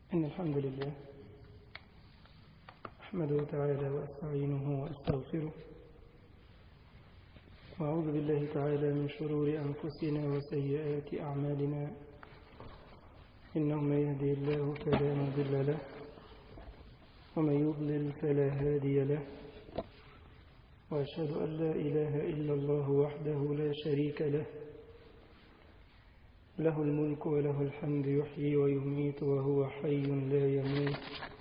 إن الحمد لله أحمده تعالى وأستعينه وأستغفره وأعوذ بالله تعالى من شرور أنفسنا وسيئات أعمالنا إنه من يهدي الله فلا مضل له ومن يضلل فلا هادي له وأشهد أن لا إله إلا الله وحده لا شريك له له الملك وله الحمد يحيي ويميت وهو حي لا يموت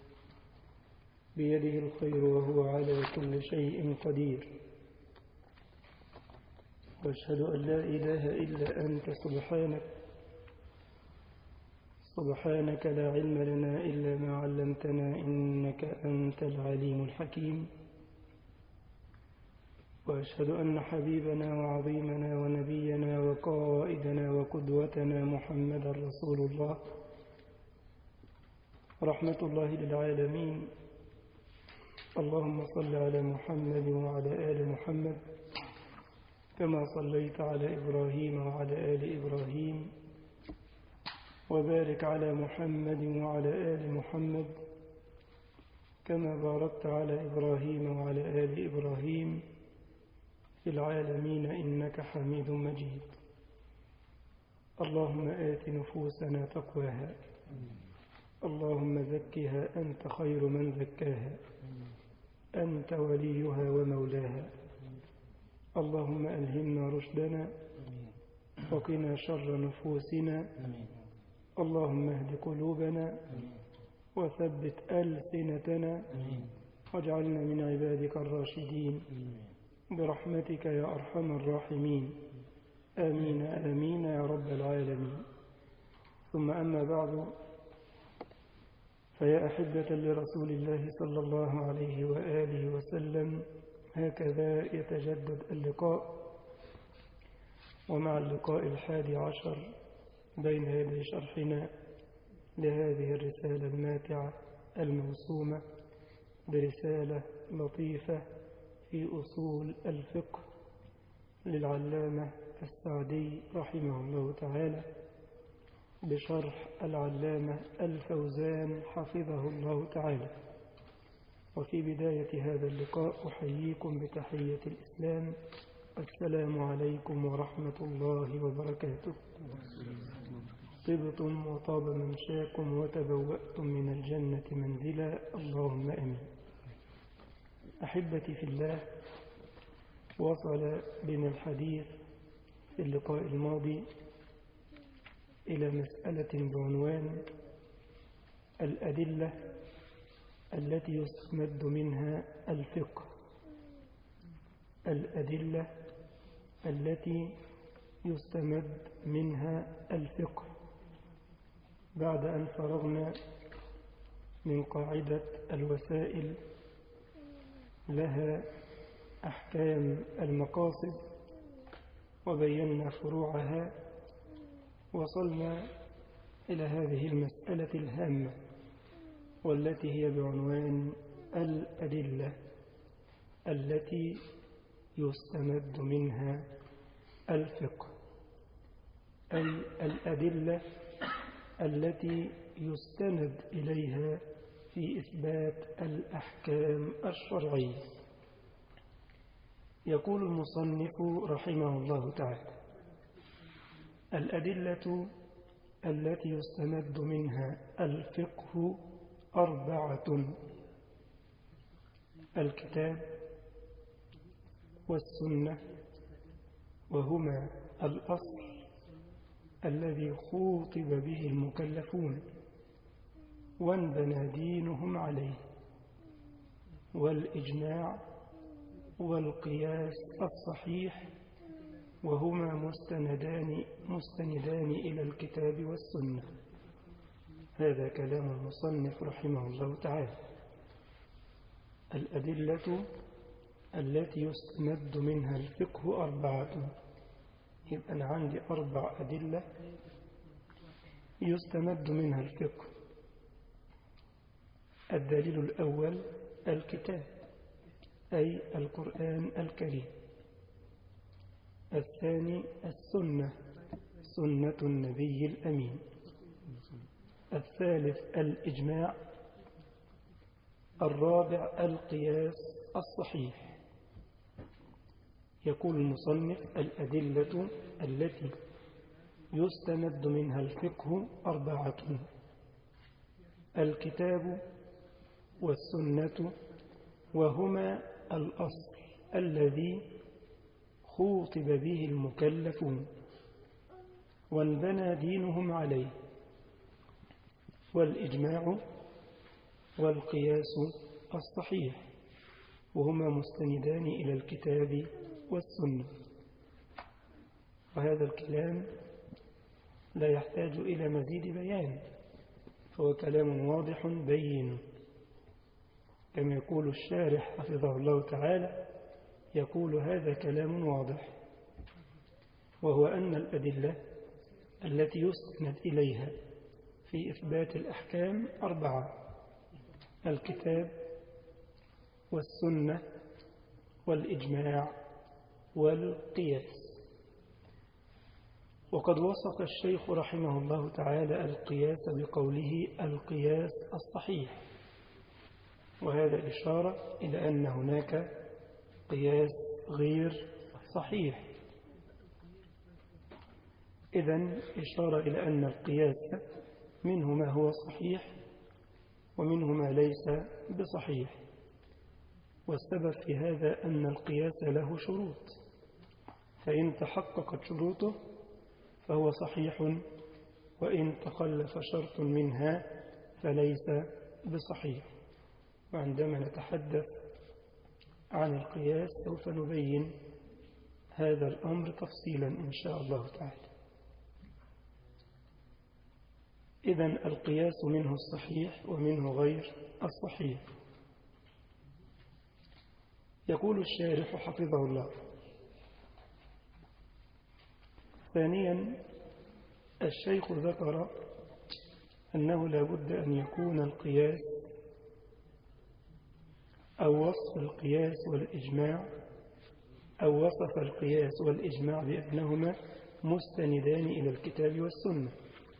بيده الخير وهو على كل شيء قدير واشهد أن لا إله إلا أنت سبحانك سبحانك لا علم لنا إلا ما علمتنا إنك أنت العليم الحكيم وأشهد أن حبيبنا وعظيمنا ونبينا وقائدنا وقدوتنا محمد رسول الله رحمة الله للعالمين اللهم صل على محمد وعلى آل محمد كما صليت على إبراهيم وعلى آل إبراهيم وبارك على محمد وعلى آل محمد كما باركت على إبراهيم وعلى آل إبراهيم في العالمين إنك حميد مجيد اللهم آت نفوسنا تقواها اللهم زكها أنت خير من زكاها أنت وليها ومولاها اللهم ألهمنا رشدنا وقنا شر نفوسنا اللهم اهد قلوبنا وثبت ألسنتنا واجعلنا من عبادك الراشدين برحمتك يا أرحم الراحمين آمين آمين يا رب العالمين ثم أما بعد فيا أحبة لرسول الله صلى الله عليه وآله وسلم هكذا يتجدد اللقاء ومع اللقاء الحادي عشر بين يدي شرحنا لهذه الرسالة الماتعة الموسومة برسالة لطيفة في أصول الفقه للعلامة السعدي رحمه الله تعالى بشرح العلامة الفوزان حفظه الله تعالى وفي بداية هذا اللقاء أحييكم بتحية الإسلام السلام عليكم ورحمة الله وبركاته طبتم وطاب ممشاكم وتبوأتم من الجنة منزلا اللهم أمين أحبتي في الله وصل بنا الحديث في اللقاء الماضي إلى مسألة بعنوان الأدلة التي يستمد منها الفقه الأدلة التي يستمد منها الفقه بعد أن فرغنا من قاعدة الوسائل لها أحكام المقاصد وبينا فروعها وصلنا إلى هذه المسألة الهامة والتي هي بعنوان الأدلة التي يستمد منها الفقه أي الأدلة التي يستند إليها في إثبات الأحكام الشرعية يقول المصنف رحمه الله تعالى الأدلة التي يستمد منها الفقه أربعة الكتاب والسنة وهما الأصل الذي خوطب به المكلفون وانبنى دينهم عليه والإجماع والقياس الصحيح وهما مستندان مستندان إلى الكتاب والسنة هذا كلام المصنف رحمه الله تعالى الأدلة التي يستمد منها الفقه أربعة يبقى أنا عندي أربع أدلة يستمد منها الفقه الدليل الأول الكتاب أي القرآن الكريم الثاني السنة سنة النبي الأمين الثالث الإجماع الرابع القياس الصحيح يقول المصنف الأدلة التي يستمد منها الفقه أربعة الكتاب والسنة وهما الأصل الذي خوطب به المكلفون وانبنى دينهم عليه والإجماع والقياس الصحيح وهما مستندان إلى الكتاب والسنة وهذا الكلام لا يحتاج إلى مزيد بيان فهو كلام واضح بين كما يقول الشارح حفظه الله تعالى يقول هذا كلام واضح وهو أن الأدلة التي يسند إليها في إثبات الأحكام أربعة الكتاب والسنة والإجماع والقياس وقد وصف الشيخ رحمه الله تعالى القياس بقوله القياس الصحيح وهذا إشارة إلى أن هناك قياس غير صحيح إذا إشارة إلى أن القياس منه ما هو صحيح ومنه ما ليس بصحيح والسبب في هذا أن القياس له شروط فإن تحققت شروطه فهو صحيح وإن تخلف شرط منها فليس بصحيح وعندما نتحدث عن القياس سوف نبين هذا الأمر تفصيلا إن شاء الله تعالى إذا القياس منه الصحيح ومنه غير الصحيح يقول الشارح حفظه الله ثانيا الشيخ ذكر أنه لا بد أن يكون القياس أو وصف القياس والإجماع أو وصف القياس والإجماع بأنهما مستندان إلى الكتاب والسنة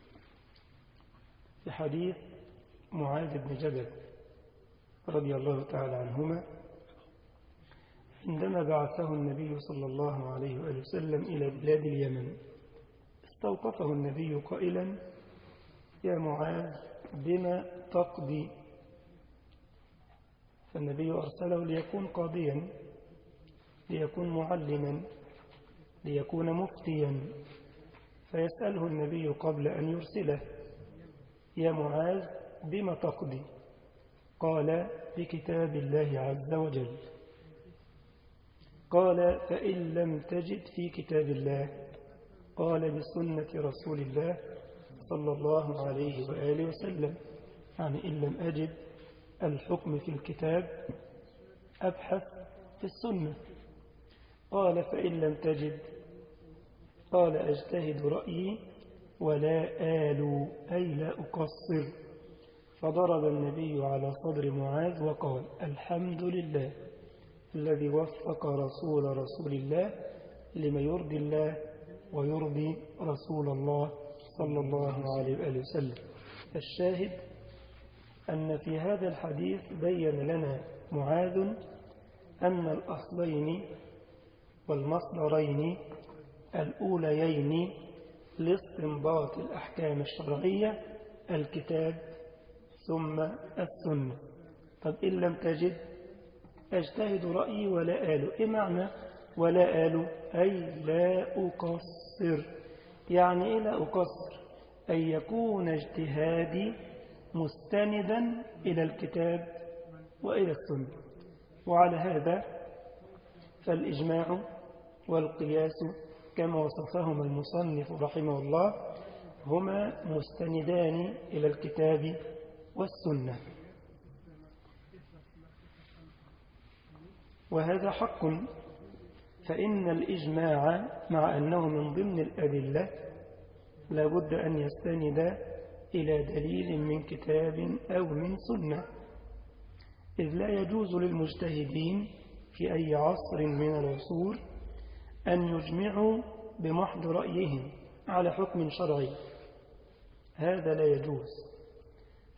في حديث معاذ بن جبل رضي الله تعالى عنهما عندما بعثه النبي صلى الله عليه وآله وسلم إلى بلاد اليمن استوقفه النبي قائلا يا معاذ بما تقضي فالنبي أرسله ليكون قاضيا ليكون معلما ليكون مفتيا فيسأله النبي قبل أن يرسله يا معاذ بما تقضي قال بكتاب الله عز وجل قال فإن لم تجد في كتاب الله قال بسنة رسول الله صلى الله عليه وآله وسلم يعني إن لم أجد الحكم في الكتاب أبحث في السنة قال فإن لم تجد قال أجتهد رأيي ولا آل أي لا أقصر فضرب النبي على صدر معاذ وقال الحمد لله الذي وفق رسول رسول الله لما يرضي الله ويرضي رسول الله صلى الله عليه وآله وسلم الشاهد أن في هذا الحديث بين لنا معاذ أن الأصلين والمصدرين الأوليين لاستنباط الأحكام الشرعية الكتاب ثم السنة طب إن لم تجد أجتهد رأيي ولا آل إيه معنى ولا آل أي لا أقصر يعني إيه لا أقصر أن يكون اجتهادي مستندا إلى الكتاب وإلى السنة وعلى هذا فالإجماع والقياس كما وصفهما المصنف رحمه الله هما مستندان إلى الكتاب والسنة وهذا حق فإن الإجماع مع أنه من ضمن الأدلة لابد أن يستند إلى دليل من كتاب أو من سنة إذ لا يجوز للمجتهدين في أي عصر من العصور أن يجمعوا بمحض رأيهم على حكم شرعي هذا لا يجوز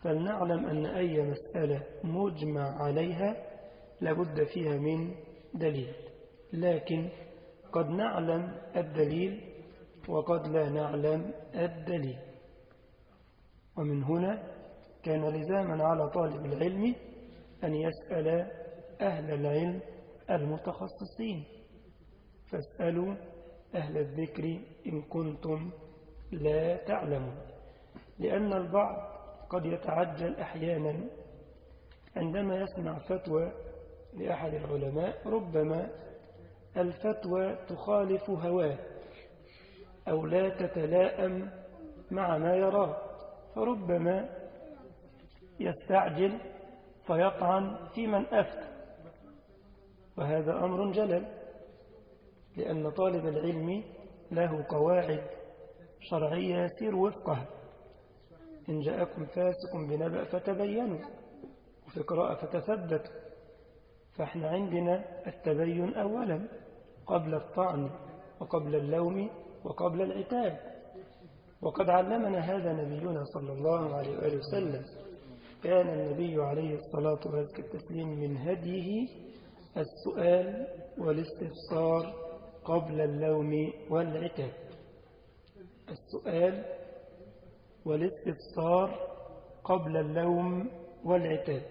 فلنعلم أن أي مسألة مجمع عليها لابد فيها من دليل لكن قد نعلم الدليل وقد لا نعلم الدليل ومن هنا كان لزاما على طالب العلم أن يسأل أهل العلم المتخصصين فاسألوا أهل الذكر إن كنتم لا تعلمون لأن البعض قد يتعجل أحيانا عندما يسمع فتوى لأحد العلماء ربما الفتوى تخالف هواه أو لا تتلائم مع ما يراه فربما يستعجل فيطعن في من أفتى وهذا أمر جلل لأن طالب العلم له قواعد شرعية يسير وفقها إن جاءكم فاسق بنبأ فتبينوا وفي قراءة فتثبتوا فاحنا عندنا التبين أولا قبل الطعن وقبل اللوم وقبل العتاب وقد علمنا هذا نبينا صلى الله عليه وآله وسلم كان النبي عليه الصلاة والتسليم من هديه السؤال والاستفسار قبل اللوم والعتاب السؤال والاستفسار قبل اللوم والعتاب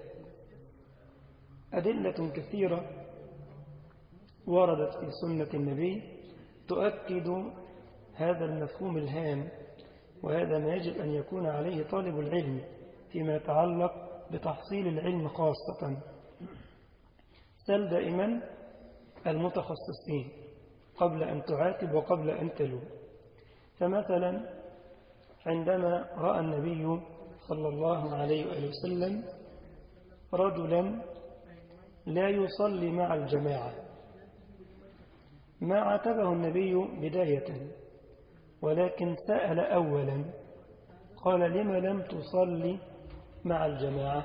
أدلة كثيرة وردت في سنة النبي تؤكد هذا المفهوم الهام وهذا ما يجب أن يكون عليه طالب العلم فيما يتعلق بتحصيل العلم خاصة سل دائما المتخصصين قبل أن تعاتب وقبل أن تلوم فمثلا عندما رأى النبي صلى الله عليه وآله وسلم رجلا لا يصلي مع الجماعة ما عاتبه النبي بداية ولكن سأل أولا قال لم لم تصلي مع الجماعة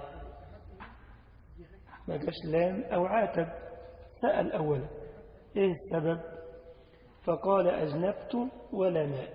ما جاش لام أو عاتب سأل أولا إيه السبب فقال أجنبت ولا ماء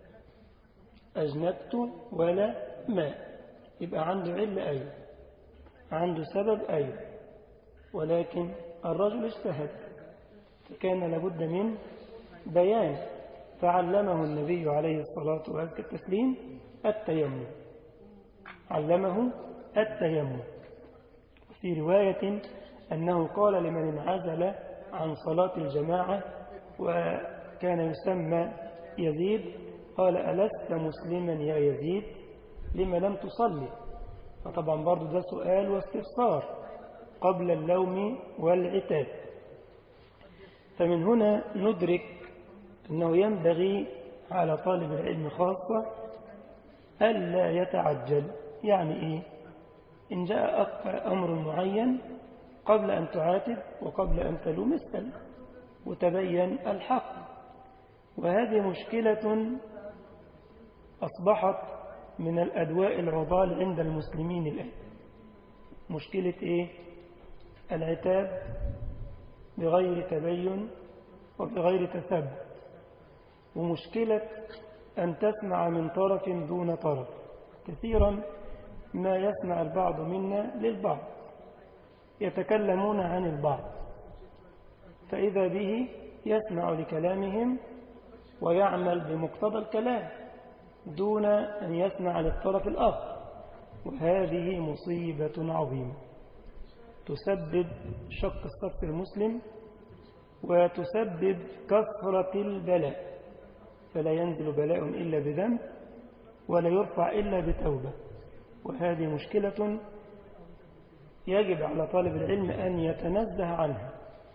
أجنبت ولا ماء يبقى عنده علة أيوه عنده سبب أيوه ولكن الرجل اجتهد فكان لابد من بيان فعلمه النبي عليه الصلاة والتسليم التيمم علمه التيمم في رواية أنه قال لمن انعزل عن صلاة الجماعة وكان يسمى يزيد قال ألست مسلما يا يزيد لما لم تصلي فطبعا برضو ده سؤال واستفسار قبل اللوم والعتاب فمن هنا ندرك أنه ينبغي على طالب العلم خاصة ألا يتعجل يعني إيه إن جاء أمر معين قبل أن تعاتب وقبل أن تلوم اسأل وتبين الحق وهذه مشكلة أصبحت من الأدواء العضال عند المسلمين الآن مشكلة إيه العتاب بغير تبين وبغير تثبت ومشكلة أن تسمع من طرف دون طرف كثيرا ما يسمع البعض منا للبعض يتكلمون عن البعض فإذا به يسمع لكلامهم ويعمل بمقتضى الكلام دون أن يسمع للطرف الآخر وهذه مصيبة عظيمة تسبب شق الصف المسلم وتسبب كثرة البلاء فلا ينزل بلاء إلا بذنب ولا يرفع إلا بتوبة وهذه مشكلة يجب على طالب العلم أن يتنزه عنها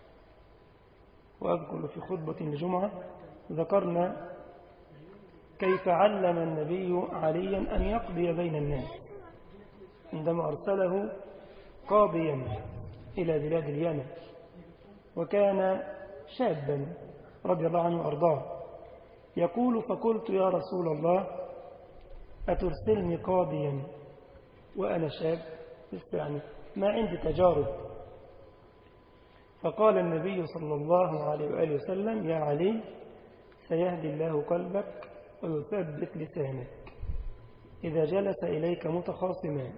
وأذكر في خطبة الجمعة ذكرنا كيف علم النبي عليا أن يقضي بين الناس عندما أرسله قاضيا إلى بلاد اليمن وكان شابا رضي الله عنه وأرضاه يقول فقلت يا رسول الله أترسلني قاضيا وأنا شاب يعني ما عندي تجارب فقال النبي صلى الله عليه وآله وسلم يا علي سيهدي الله قلبك ويثبت لسانك إذا جلس إليك متخاصمان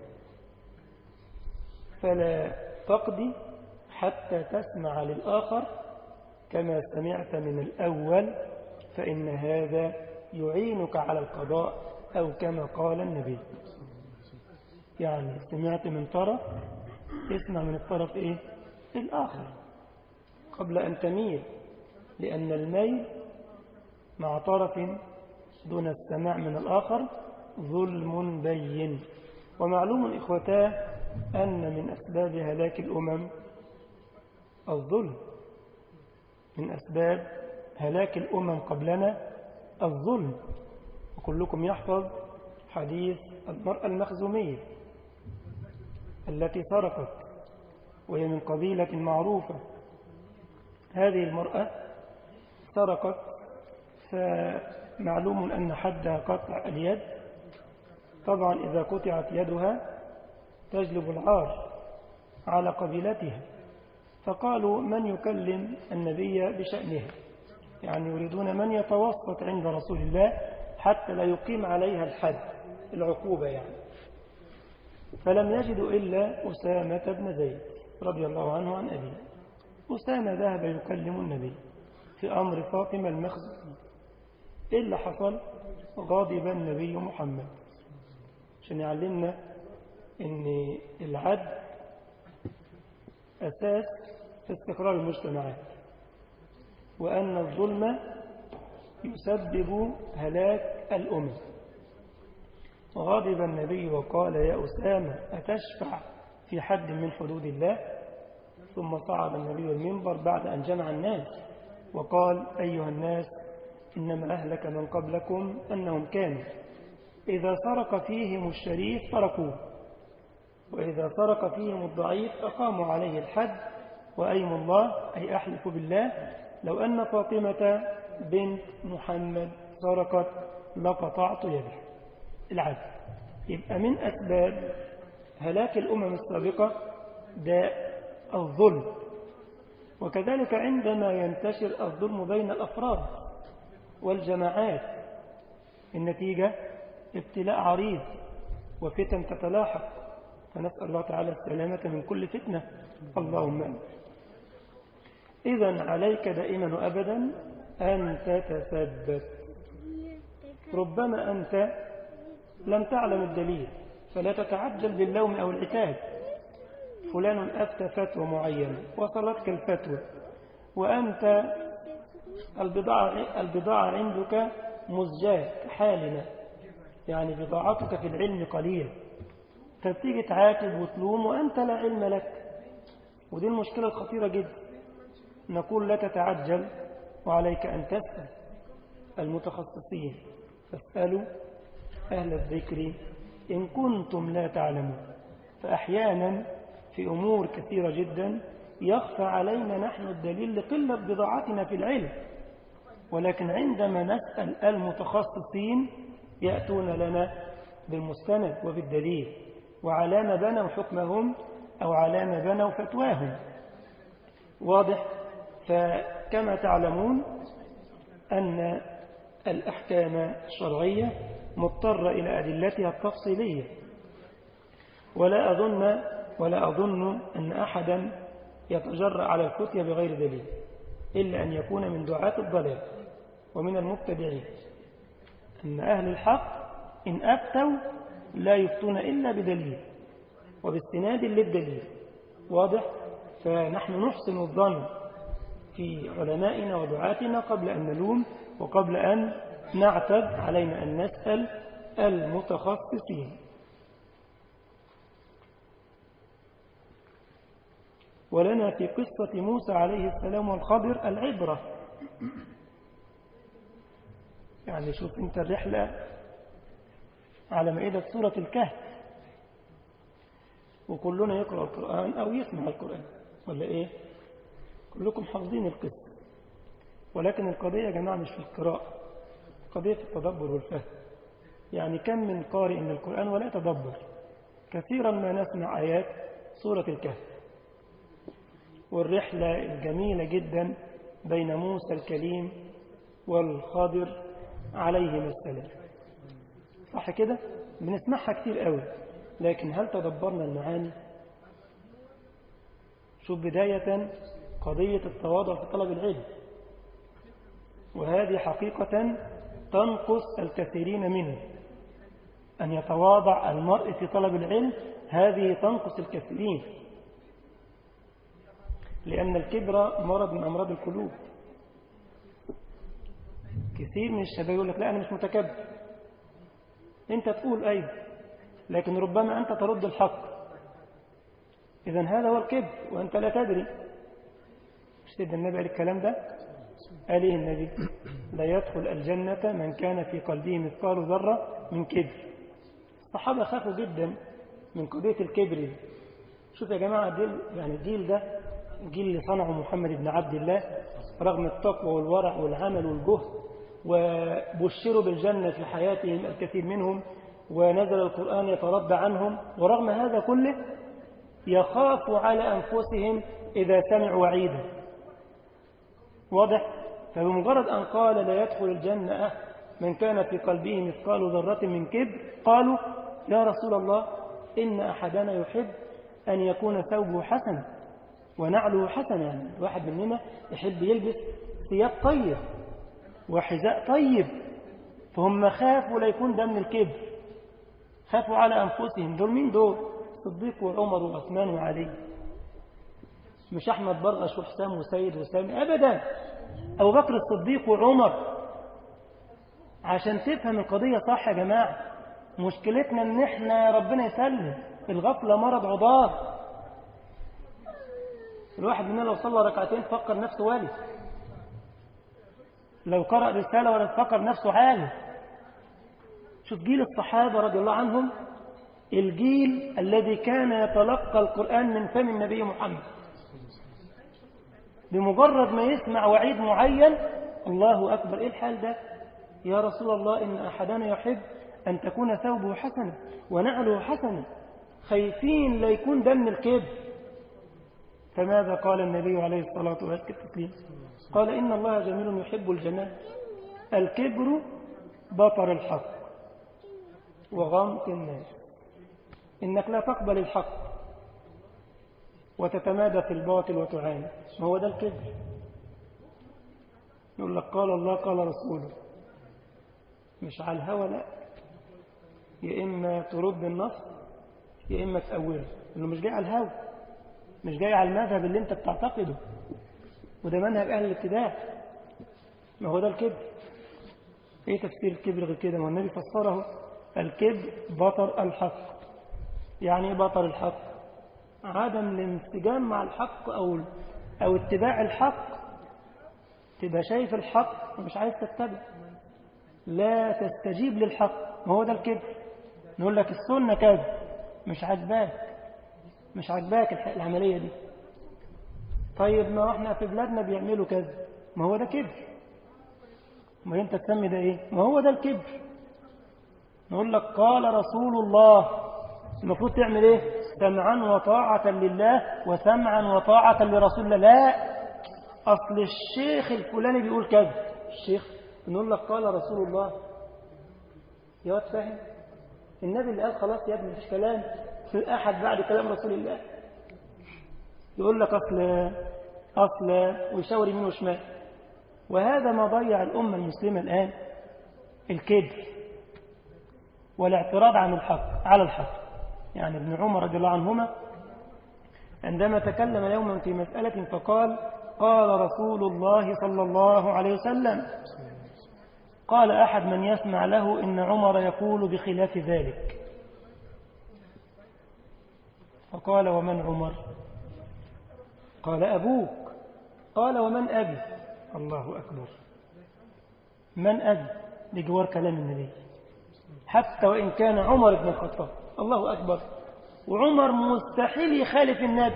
فلا تقضي حتى تسمع للآخر كما سمعت من الأول فإن هذا يعينك على القضاء أو كما قال النبي يعني سمعت من طرف اسمع من الطرف إيه؟ الآخر قبل أن تميل لأن الميل مع طرف دون السماع من الآخر ظلم بين ومعلوم إخوتاه أن من أسباب هلاك الأمم الظلم من أسباب هلاك الأمم قبلنا الظلم وكلكم يحفظ حديث المرأة المخزومية التي سرقت وهي من قبيلة معروفة هذه المرأة سرقت فمعلوم أن حدها قطع اليد طبعا إذا قطعت يدها تجلب العار على قبيلتها فقالوا من يكلم النبي بشأنها يعني يريدون من يتوسط عند رسول الله حتى لا يقيم عليها الحد العقوبة يعني فلم يجدوا إلا أسامة بن زيد رضي الله عنه عن أبيه أسامة ذهب يكلم النبي في أمر فاطمة المخزومية إيه اللي حصل غاضب النبي محمد عشان يعلمنا ان العدل أساس في استقرار المجتمعات وأن الظلم يسبب هلاك الأمم غضب النبي وقال يا أسامة أتشفع في حد من حدود الله ثم صعد النبي المنبر بعد أن جمع الناس وقال أيها الناس إنما أهلك من قبلكم أنهم كانوا إذا سرق فيهم الشريف تركوه وإذا سرق فيهم الضعيف أقاموا عليه الحد وأيم الله أي أحلف بالله لو أن فاطمة بنت محمد سرقت لقطعت يده العدل يبقى من أسباب هلاك الأمم السابقة داء الظلم وكذلك عندما ينتشر الظلم بين الأفراد والجماعات النتيجة ابتلاء عريض وفتن تتلاحق فنسأل الله تعالى السلامة من كل فتنة اللهم إذا عليك دائما وأبدا أن تتثبت ربما أنت لم تعلم الدليل فلا تتعجل باللوم أو العتاب فلان أفتى فتوى معينة وصلتك الفتوى وأنت البضاعة, البضاعة عندك مزجاة حالنا يعني بضاعتك في العلم قليل فتيجي تعاتب وتلوم وأنت لا علم لك ودي المشكلة الخطيرة جدا نقول لا تتعجل وعليك أن تسأل المتخصصين فاسألوا أهل الذكر إن كنتم لا تعلمون فأحيانا في أمور كثيرة جدا يخفى علينا نحن الدليل لقلة بضاعتنا في العلم ولكن عندما نسأل المتخصصين يأتون لنا بالمستند وبالدليل وعلى ما بنوا حكمهم أو على ما بنوا فتواهم واضح فكما تعلمون أن الأحكام الشرعية مضطرة إلى أدلتها التفصيلية ولا أظن ولا أظن أن أحدا يتجرأ على الفتية بغير دليل إلا أن يكون من دعاة الضلال ومن المبتدعين أن أهل الحق إن أفتوا لا يفتون إلا بدليل وباستناد للدليل واضح فنحن نحسن الظن في علمائنا ودعاتنا قبل أن نلوم وقبل أن نعتد علينا أن نسأل المتخصصين ولنا في قصة موسى عليه السلام والخضر العبرة يعني شوف انت الرحلة على مائدة سورة الكهف وكلنا يقرأ القرآن أو يسمع القرآن ولا إيه كلكم حافظين القصة ولكن القضية يا جماعة مش في القراءة قضية في التدبر والفهم يعني كم من قارئ من القرآن ولا يتدبر كثيرا ما نسمع آيات سورة الكهف والرحلة الجميلة جدا بين موسى الكليم والخضر عليهما السلام صح كده بنسمعها كتير قوي لكن هل تدبرنا المعاني شوف بداية قضية التواضع في طلب العلم وهذه حقيقة تنقص الكثيرين منه أن يتواضع المرء في طلب العلم هذه تنقص الكثيرين لأن الكبر مرض من أمراض القلوب كثير من الشباب يقول لك لا أنا مش متكبر أنت تقول أيضا لكن ربما أنت ترد الحق إذا هذا هو الكبر وأنت لا تدري مش تدري النبي عليه الكلام ده قال إيه النبي لا يدخل الجنة من كان في قلبه مثقال ذرة من كبر الصحابة خافوا جدا من قضية الكبر دي شوف يا جماعة الجيل يعني الجيل ده الجيل اللي صنعه محمد بن عبد الله رغم التقوى والورع والعمل والجهد وبشروا بالجنة في حياتهم الكثير منهم ونزل القرآن يترضى عنهم ورغم هذا كله يخافوا على أنفسهم إذا سمعوا وعيدا واضح فبمجرد أن قال لا يدخل الجنة من كان في قلبه مثقال ذرة من كبر قالوا يا رسول الله إن أحدنا يحب أن يكون ثوبه حسنا ونعله حسنا يعني الواحد مننا يحب يلبس ثياب طيب وحذاء طيب فهم خافوا لا يكون ده من الكبر خافوا على أنفسهم دول مين دول صديق وعمر وعثمان وعلي مش أحمد برغش وحسام وسيد وسامي أبدا أبو بكر الصديق وعمر عشان تفهم القضية صح يا جماعة مشكلتنا ان احنا ربنا يسلم الغفلة مرض عضار الواحد مننا لو صلى ركعتين فكر نفسه والي لو قرأ رسالة ولا فكر نفسه عالم شوف جيل الصحابة رضي الله عنهم الجيل الذي كان يتلقى القرآن من فم النبي محمد بمجرد ما يسمع وعيد معين الله أكبر إيه الحال ده يا رسول الله إن أحدنا يحب أن تكون ثوبه حسنا ونعله حسنا خايفين لا يكون ده من الكبر فماذا قال النبي عليه الصلاة والسلام قال إن الله جميل يحب الجمال الكبر بطر الحق وغمط الناس إنك لا تقبل الحق وتتمادى في الباطل وتعاني ما هو ده الكبر يقول لك قال الله قال رسوله مش على الهوى لا يا إما ترد النص يا إما تأوله إنه مش جاي على الهوى مش جاي على المذهب اللي انت بتعتقده وده منهج أهل الابتداع ما هو ده الكبر ايه تفسير الكبر غير كده ما النبي فسره الكبر بطر الحق يعني ايه بطر الحق عدم الانسجام مع الحق أو أو اتباع الحق تبقى شايف الحق ومش عايز تتبع لا تستجيب للحق ما هو ده الكبر نقول لك السنة كذا مش عاجباك مش عاجباك العملية دي طيب ما احنا في بلادنا بيعملوا كذا ما هو ده كبر ما انت تسمي ده ايه ما هو ده الكبر نقول لك قال رسول الله المفروض تعمل ايه سمعا وطاعة لله وسمعا وطاعة لرسول الله لا أصل الشيخ الفلاني بيقول كذا الشيخ نقول لك قال رسول الله يا واد فاهم النبي اللي قال خلاص يا ابني مفيش كلام في أحد بعد كلام رسول الله يقول لك أصل أصل ويشاور يمين وشمال وهذا ما ضيع الأمة المسلمة الآن الكبر والاعتراض عن الحق على الحق يعني ابن عمر رضي الله عنهما عندما تكلم يوما في مسألة فقال قال رسول الله صلى الله عليه وسلم قال أحد من يسمع له إن عمر يقول بخلاف ذلك فقال ومن عمر قال أبوك قال ومن أبي الله أكبر من أبي بجوار كلام النبي حتى وإن كان عمر بن الخطاب الله أكبر وعمر مستحيل يخالف النبي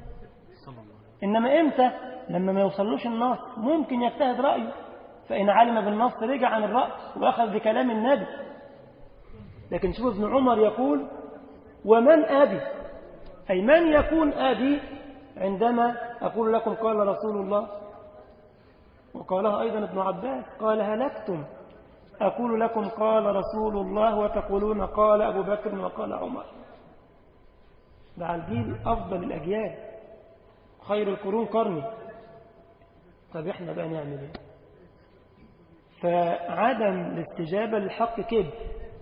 إنما إمتى لما ما يوصلوش النص ممكن يجتهد رأيه فإن علم بالنص رجع عن الرأي وأخذ بكلام النبي لكن شوف ابن عمر يقول ومن أبي أي من يكون أبي عندما أقول لكم قال رسول الله وقالها أيضا ابن عباس قال هلكتم أقول لكم قال رسول الله وتقولون قال أبو بكر وقال عمر ده على الجيل أفضل الأجيال خير القرون قرني طب إحنا بقى نعمل إيه فعدم الاستجابة للحق كبر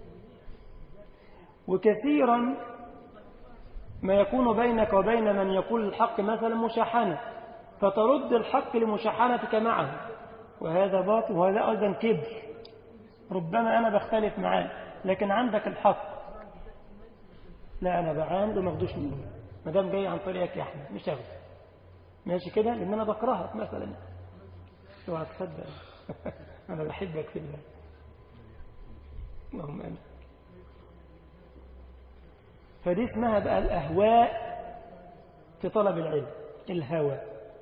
وكثيرا ما يكون بينك وبين من يقول الحق مثلا مشاحنة فترد الحق لمشاحنتك معه وهذا باطل وهذا أيضا كبر ربما أنا بختلف معاه لكن عندك الحق لا أنا بعاند وما اخدوش مني ما دام جاي عن طريقك يا أحمد مش هاخده ماشي كده لأن أنا بكرهك مثلا اوعى تصدق أنا بحبك في الله اللهم أمين فدي اسمها بقى الأهواء في طلب العلم الهوى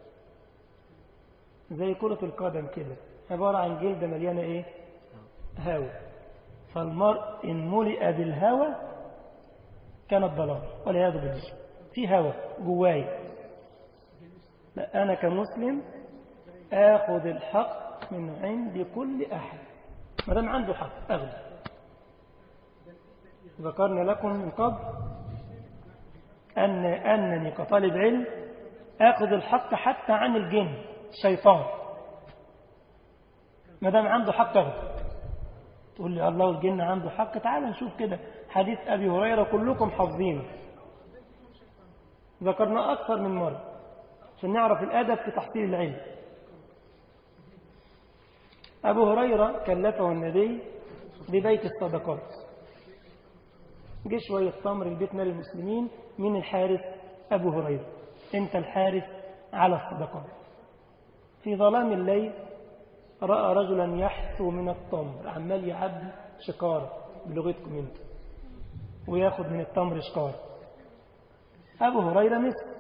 زي كرة القدم كده عبارة عن جلدة مليانة ايه هوى فالمرء إن ملئ بالهوى كان الضلال والعياذ بالله في هوى جواي لا أنا كمسلم آخذ الحق من عند كل أحد ما دام عنده حق أغلى ذكرنا لكم من قبل أن أنني كطالب علم آخذ الحق حتى عن الجن الشيطان ما دام عنده حق أخذ تقول لي الله والجن عنده حق تعال نشوف كده حديث أبي هريرة كلكم حافظينه ذكرنا أكثر من مرة عشان نعرف الأدب في تحصيل العلم أبو هريرة كلفه النبي ببيت الصدقات جه شوية تمر البيت مال المسلمين من الحارس أبو هريرة أنت الحارس على الصدقات في ظلام الليل رأى رجلا يحثو من التمر عمال يعبي شكارة بلغتكم انت وياخد من التمر شكارة أبو هريرة مثل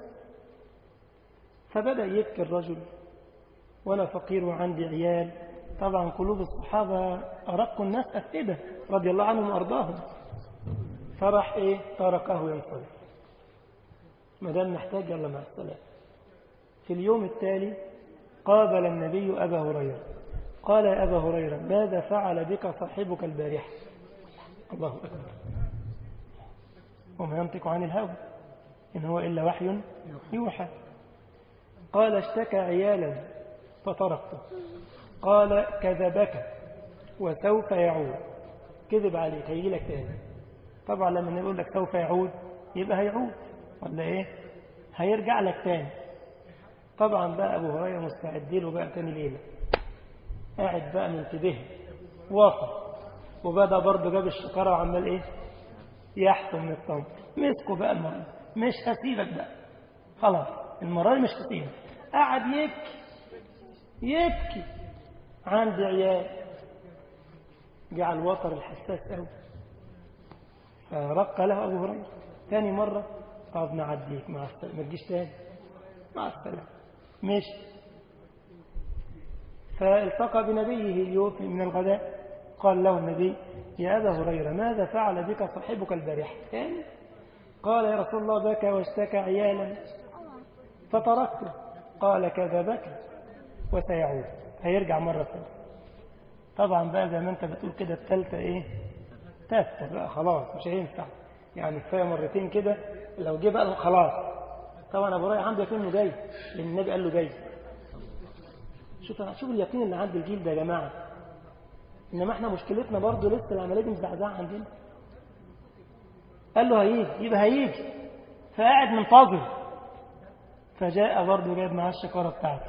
فبدأ يبكي الرجل وأنا فقير وعندي عيال طبعا قلوب الصحابة أرق الناس أفئدة رضي الله عنهم وأرضاهم فراح إيه تركه ينصرف ما دام محتاج يلا مع السلامة في اليوم التالي قابل النبي أبا هريرة قال يا أبا هريرة ماذا فعل بك صاحبك البارحة الله أكبر وما ينطق عن الهوى إن هو إلا وحي يوحى قال اشتكى عيالا فتركته قال كذبك وسوف يعود كذب عليك هيجي لك تاني طبعا لما نقول لك سوف يعود يبقى هيعود ولا ايه هيرجع لك تاني طبعا بقى ابو هريره مستعد له بقى تاني ليله قاعد بقى منتبه واقف وبدا برضه جاب الشكاره وعمال ايه يحكم من التمر مسكه بقى المره مش هسيبك بقى خلاص المره دي مش هسيبك قعد يبكي يبكي عندي عيال جعل الوتر الحساس قوي فرق له ابو هريره ثاني مره طب نعديك مع السلامه ما تجيش تاني مع السلامه مشي فالتقى بنبيه اليوم من الغداء قال له النبي يا أبا هريرة ماذا فعل بك صاحبك البارحة ثاني قال يا رسول الله بكى واشتكى عيالا فتركته قال كذبك وسيعود هيرجع مرة ثانية طبعا بقى زي ما انت بتقول كده الثالثة ايه تالتة بقى خلاص مش هينفع يعني كفاية مرتين كده لو جه بقى خلاص طبعا ابو هريره عنده يقين انه جاي لان النبي قال له جاي شوف شوف اليقين اللي عند الجيل ده يا جماعه انما احنا مشكلتنا برضه لسه العمليه دي مزعزعه عندنا قال له هيجي يبقى هيجي فقاعد منتظر فجاء برضه جايب معاه الشكاره بتاعته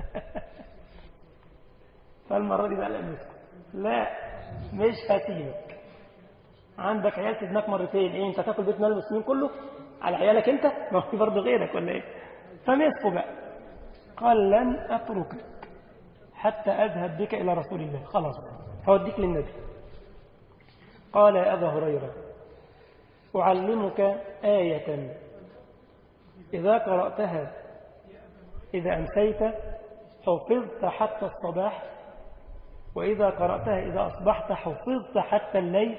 فالمره دي بقى لا لا مش هسيبك عندك عيال تزناك مرتين ايه انت تاكل بيت مال المسلمين كله على عيالك انت ما في برضه غيرك ولا ايه فمسكوا بقى قال لن اتركك حتى اذهب بك الى رسول الله خلاص هوديك للنبي قال يا ابا هريره اعلمك ايه اذا قراتها اذا امسيت حفظت حتى الصباح واذا قراتها اذا اصبحت حفظت حتى الليل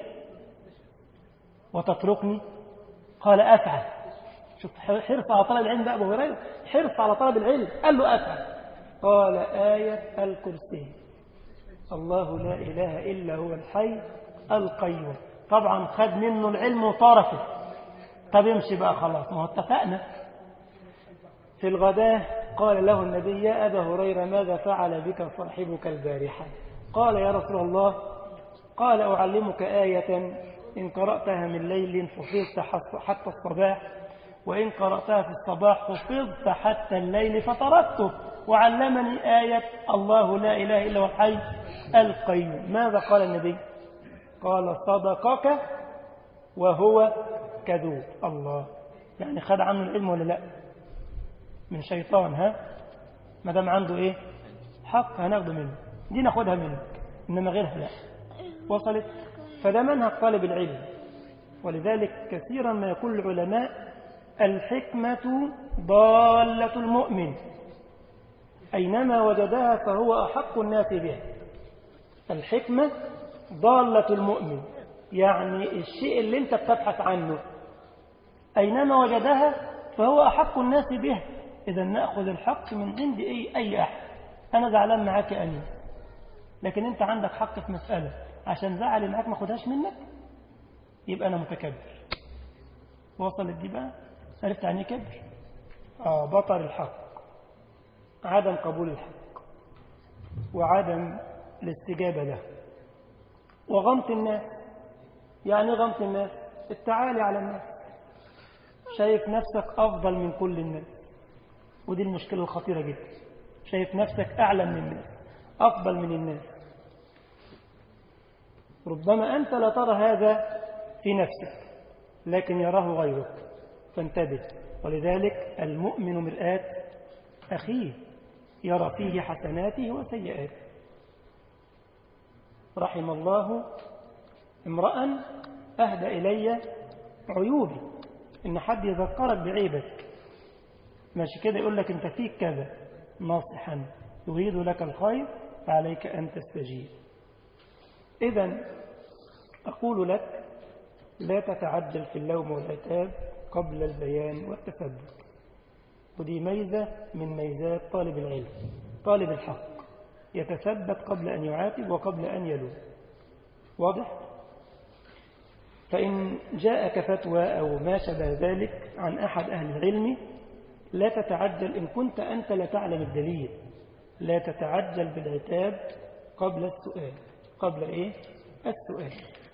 وتتركني قال أفعل شوف حرص على طلب العلم بقى أبو هريرة حرص على طلب العلم قال له أفعل قال آية الكرسي الله لا إله إلا هو الحي القيوم طبعا خد منه العلم وطرفه طب امشي بقى خلاص ما هو اتفقنا في الغداة قال له النبي يا أبا هريرة ماذا فعل بك صاحبك البارحة قال يا رسول الله قال أعلمك آية إن قرأتها من ليل حفظت حتى الصباح وإن قرأتها في الصباح حفظت حتى الليل فتركته وعلمني آية الله لا إله إلا هو الحي القيوم ماذا قال النبي قال صدقك وهو كذوب الله يعني خد عنه العلم ولا لا من شيطان ها ما دام عنده ايه حق هناخده منه دي ناخدها منه انما غيرها لا وصلت فده منهج طالب العلم ولذلك كثيرا ما يقول العلماء الحكمة ضالة المؤمن أينما وجدها فهو أحق الناس بها الحكمة ضالة المؤمن يعني الشيء اللي انت بتبحث عنه أينما وجدها فهو أحق الناس به إذا نأخذ الحق من عند أي, أي أحد أنا زعلان معاك يا أنيس لكن أنت عندك حق في مسألة عشان زعلي معاك ما خدهاش منك يبقى أنا متكبر وصلت دي بقى عرفت يعني كبر آه بطر الحق عدم قبول الحق وعدم الاستجابة له وغمط الناس يعني غمط الناس التعالي على الناس شايف نفسك أفضل من كل الناس ودي المشكلة الخطيرة جدا شايف نفسك أعلى من الناس أفضل من الناس ربما أنت لا ترى هذا في نفسك لكن يراه غيرك فانتبه ولذلك المؤمن مرآة أخيه يرى فيه حسناته وسيئاته رحم الله امرأ أهدى إلي عيوبي إن حد يذكرك بعيبك ماشي كده يقول لك أنت فيك كذا ناصحا يريد لك الخير فعليك أن تستجيب إذا أقول لك لا تتعجل في اللوم والعتاب قبل البيان والتثبت ودي ميزة من ميزات طالب العلم طالب الحق يتثبت قبل أن يعاتب وقبل أن يلوم واضح؟ فإن جاءك فتوى أو ما شبه ذلك عن أحد أهل العلم لا تتعجل إن كنت أنت لا تعلم الدليل لا تتعجل بالعتاب قبل السؤال قبل إيه؟ السؤال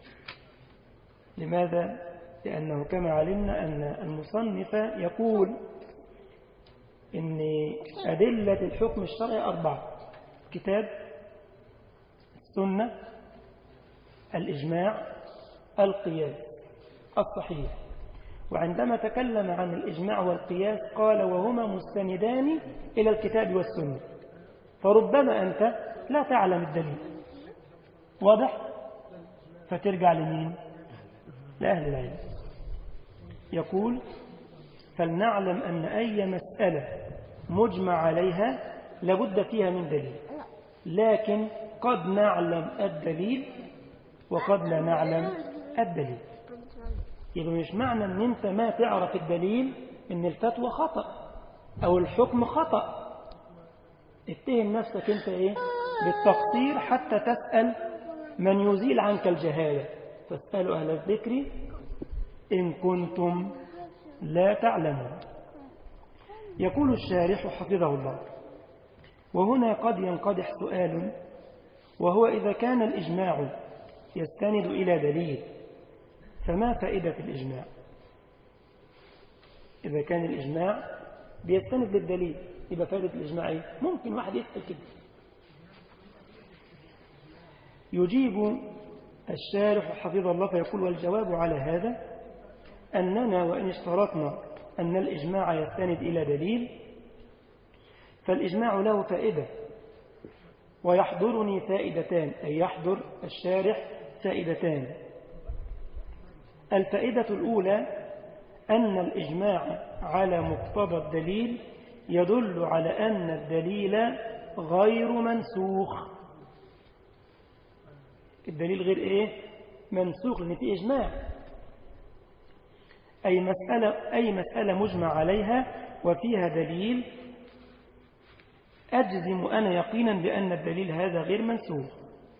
لماذا؟ لأنه كما علمنا أن المصنف يقول إن أدلة الحكم الشرعي أربعة كتاب السنة الإجماع القياس الصحيح وعندما تكلم عن الإجماع والقياس قال وهما مستندان إلى الكتاب والسنة فربما أنت لا تعلم الدليل واضح؟ فترجع لمين؟ لأهل العلم يقول فلنعلم أن أي مسألة مجمع عليها لابد فيها من دليل لكن قد نعلم الدليل وقد لا نعلم الدليل يبقى مش معنى ان انت ما تعرف الدليل ان الفتوى خطأ او الحكم خطأ اتهم نفسك انت ايه بالتقصير حتى تسأل من يزيل عنك الجهالة فاسألوا أهل الذكر إن كنتم لا تعلمون يقول الشارح حفظه الله وهنا قد ينقدح سؤال وهو إذا كان الإجماع يستند إلى دليل فما فائدة الإجماع إذا كان الإجماع بيستند للدليل يبقى فائدة الإجماع إيه؟ ممكن واحد يسأل كده يجيب الشارح حفظه الله فيقول والجواب على هذا أننا وإن اشترطنا أن الإجماع يستند إلى دليل فالإجماع له فائدة ويحضرني فائدتان أي يحضر الشارح فائدتان الفائدة الأولى أن الإجماع على مقتضى الدليل يدل على أن الدليل غير منسوخ الدليل غير إيه؟ منسوخ لأن في إجماع أي مسألة, أي مسألة مجمع عليها وفيها دليل أجزم أنا يقينا بأن الدليل هذا غير منسوخ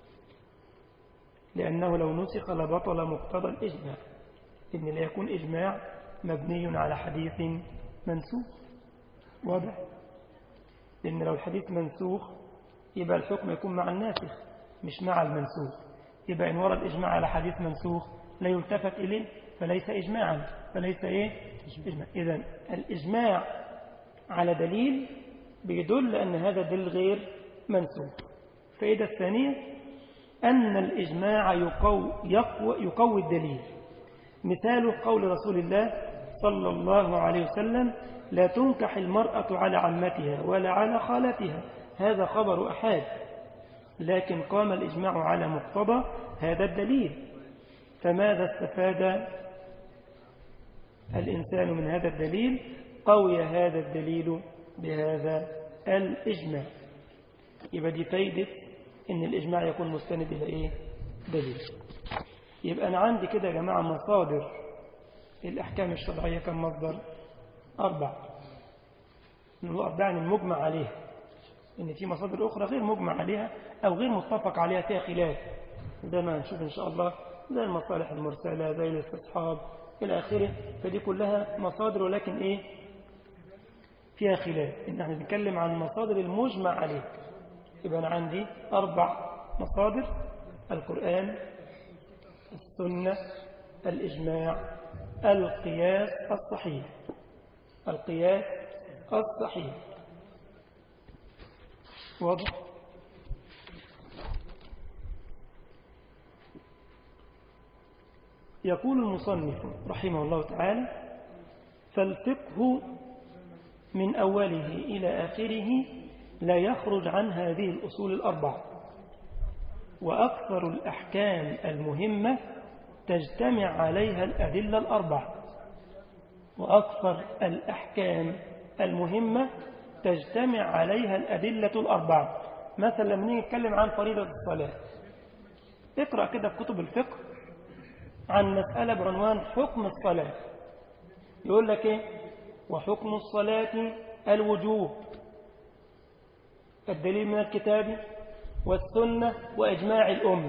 لأنه لو نسخ لبطل مقتضى الإجماع إن لا يكون إجماع مبني على حديث منسوخ واضح لأن لو الحديث منسوخ يبقى الحكم يكون مع الناسخ مش مع المنسوخ يبقى إن ورد إجماع على حديث منسوخ لا يلتفت إليه فليس إجماعا فليس إيه إجماع إذا الإجماع على دليل بيدل أن هذا دليل غير منسوخ فإذا الثانية أن الإجماع يقوي, يقوي, يقوي الدليل مثال قول رسول الله صلى الله عليه وسلم لا تنكح المرأة على عمتها ولا على خالتها هذا خبر أحاد لكن قام الإجماع على مقتضى هذا الدليل فماذا استفاد الإنسان من هذا الدليل قوي هذا الدليل بهذا الإجماع يبقى دي فايدة إن الإجماع يكون مستند إلى إيه دليل يبقى أنا عندي كده يا جماعة مصادر الأحكام الشرعية كم مصدر أربع من أربعة المجمع عليها إن في مصادر أخرى غير مجمع عليها أو غير متفق عليها فيها خلاف زي ما هنشوف إن شاء الله زي المصالح المرسلة زي الاستصحاب إلى آخره فدي كلها مصادر ولكن إيه فيها خلاف إن احنا بنتكلم عن مصادر المجمع عليه يبقى أنا عندي أربع مصادر القرآن السنة الإجماع القياس الصحيح القياس الصحيح واضح يقول المصنف رحمه الله تعالى فالفقه من أوله إلى آخره لا يخرج عن هذه الأصول الأربعة وأكثر الأحكام المهمة تجتمع عليها الأدلة الأربعة وأكثر الأحكام المهمة تجتمع عليها الأدلة الأربعة مثلا لما نيجي نتكلم عن فريضة الصلاة اقرأ كده في كتب الفقه عن مسألة بعنوان حكم الصلاة يقول لك ايه وحكم الصلاة الوجوب الدليل من الكتاب والسنة وإجماع الأمة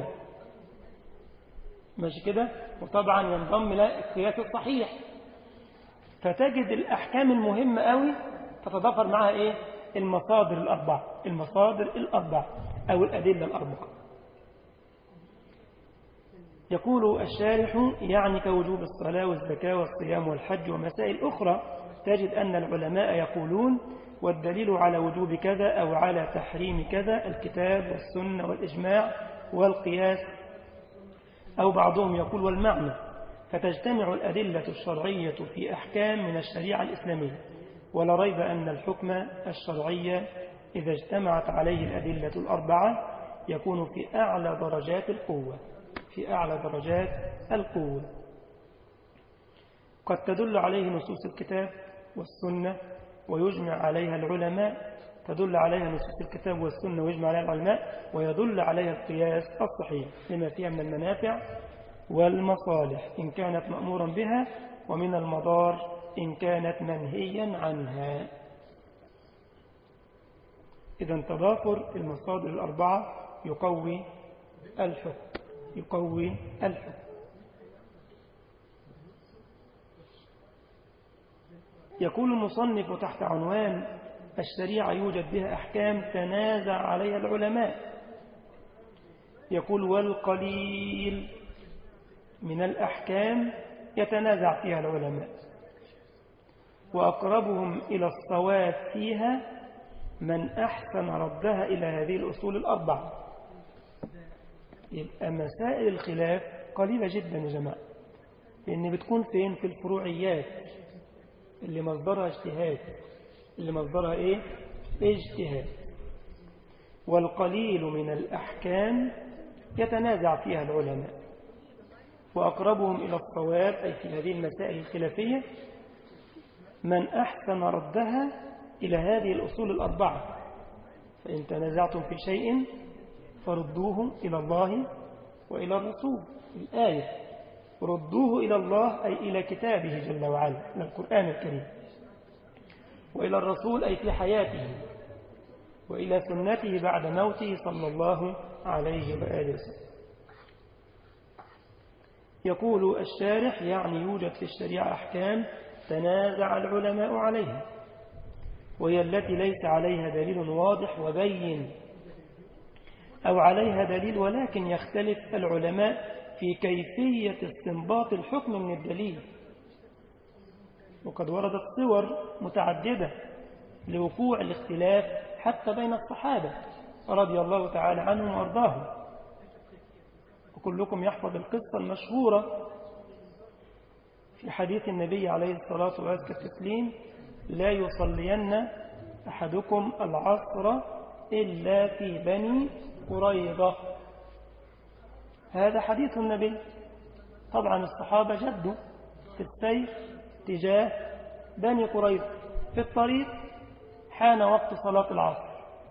ماشي كده وطبعا ينضم إلى القياس الصحيح فتجد الأحكام المهمة قوي تتضافر معها إيه المصادر الأربعة المصادر الأربعة أو الأدلة الأربعة يقول الشارح يعني كوجوب الصلاة والزكاة والصيام والحج ومسائل أخرى تجد أن العلماء يقولون والدليل على وجوب كذا أو على تحريم كذا الكتاب والسنة والإجماع والقياس أو بعضهم يقول والمعنى فتجتمع الأدلة الشرعية في أحكام من الشريعة الإسلامية ولا ريب أن الحكم الشرعي إذا اجتمعت عليه الأدلة الأربعة يكون في أعلى درجات القوة في أعلى درجات القوة قد تدل عليه نصوص الكتاب والسنة ويجمع عليها العلماء تدل عليها نصوص الكتاب والسنة ويجمع عليها العلماء ويدل عليها القياس الصحيح لما فيها من المنافع والمصالح إن كانت مأمورا بها ومن المضار إن كانت منهيا عنها إذا تضافر المصادر الأربعة يقوي الحكم يقوي الحكم يقول المصنف تحت عنوان الشريعة يوجد بها أحكام تنازع عليها العلماء يقول والقليل من الأحكام يتنازع فيها العلماء وأقربهم إلى الصواب فيها من أحسن ردها إلى هذه الأصول الأربعة يبقى مسائل الخلاف قليلة جدا يا جماعة لأن بتكون فين في الفروعيات اللي مصدرها اجتهاد اللي مصدرها ايه اجتهاد والقليل من الأحكام يتنازع فيها العلماء وأقربهم إلى الصواب أي في هذه المسائل الخلافية من أحسن ردها إلى هذه الأصول الأربعة فإن تنازعتم في شيء فردوه إلى الله وإلى الرسول الآية ردوه إلى الله أي إلى كتابه جل وعلا إلى القرآن الكريم وإلى الرسول أي في حياته وإلى سنته بعد موته صلى الله عليه وآله وسلم يقول الشارح يعني يوجد في الشريعة أحكام تنازع العلماء عليها وهي التي ليس عليها دليل واضح وبين أو عليها دليل ولكن يختلف العلماء في كيفية استنباط الحكم من الدليل وقد وردت صور متعددة لوقوع الاختلاف حتى بين الصحابة رضي الله تعالى عنهم وارضاهم وكلكم يحفظ القصة المشهورة في حديث النبي عليه الصلاة والسلام لا يصلين أحدكم العصر إلا في بني قريضة هذا حديث النبي طبعا الصحابة جدوا في السير تجاه بني قريظة في الطريق حان وقت صلاة العصر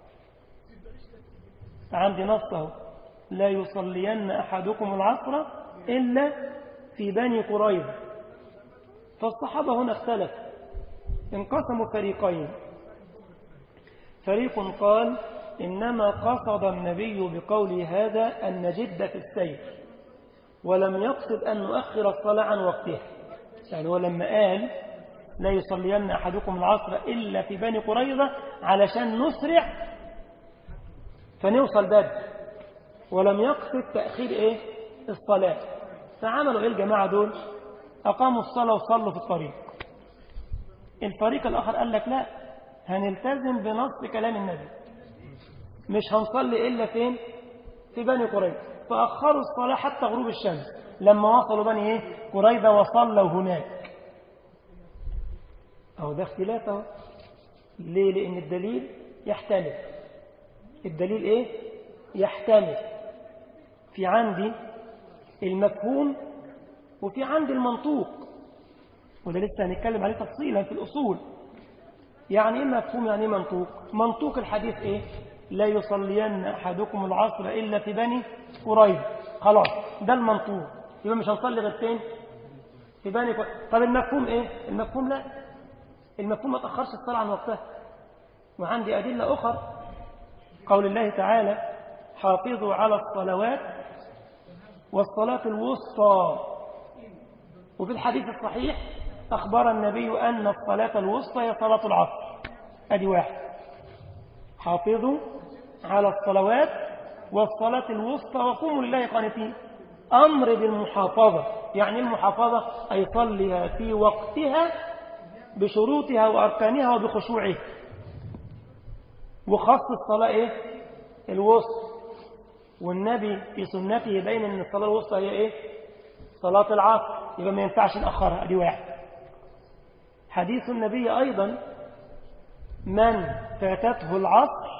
عندي نصه لا يصلين أحدكم العصر إلا في بني قريظة فالصحابة هنا اختلف انقسموا فريقين فريق قال إنما قصد النبي بقول هذا أن نجد في السير ولم يقصد أن نؤخر الصلاة عن وقتها يعني هو لما قال لا يصلين أحدكم العصر إلا في بني قريظة علشان نسرع فنوصل بدري ولم يقصد تأخير إيه الصلاة فعملوا إيه الجماعة دول أقاموا الصلاة وصلوا في الطريق الفريق الآخر قال لك لا هنلتزم بنص كلام النبي مش هنصلي إلا فين في بني قريظة فأخروا الصلاة حتى غروب الشمس لما وصلوا بني إيه قريظة وصلوا هناك أو ده اختلاف أهو ليه لأن الدليل يحتمل الدليل إيه يحتمل في عندي المفهوم وفي عندي المنطوق وده لسه هنتكلم عليه تفصيلا في الأصول يعني إيه مفهوم يعني إيه منطوق منطوق الحديث إيه لا يصلين أحدكم العصر إلا في بني قريب خلاص ده المنطوق يبقى مش هنصلي غير فين في بني قريب طب المفهوم إيه المفهوم لا المفهوم ما تأخرش الصلاة عن وقتها وعندي أدلة أخرى قول الله تعالى حافظوا على الصلوات والصلاة الوسطى وفي الحديث الصحيح أخبر النبي أن الصلاة الوسطى هي صلاة العصر أدي واحد حافظوا على الصلوات والصلاة الوسطى وقوموا لله قانتين أمر بالمحافظة يعني المحافظة أي صلها في وقتها بشروطها وأركانها وبخشوعها وخاص الصلاة إيه؟ الوسط والنبي في سنته يبين أن الصلاة الوسطى هي إيه؟ صلاة العصر يبقى ما ينفعش نأخرها دي واحد حديث النبي أيضا من فاتته العصر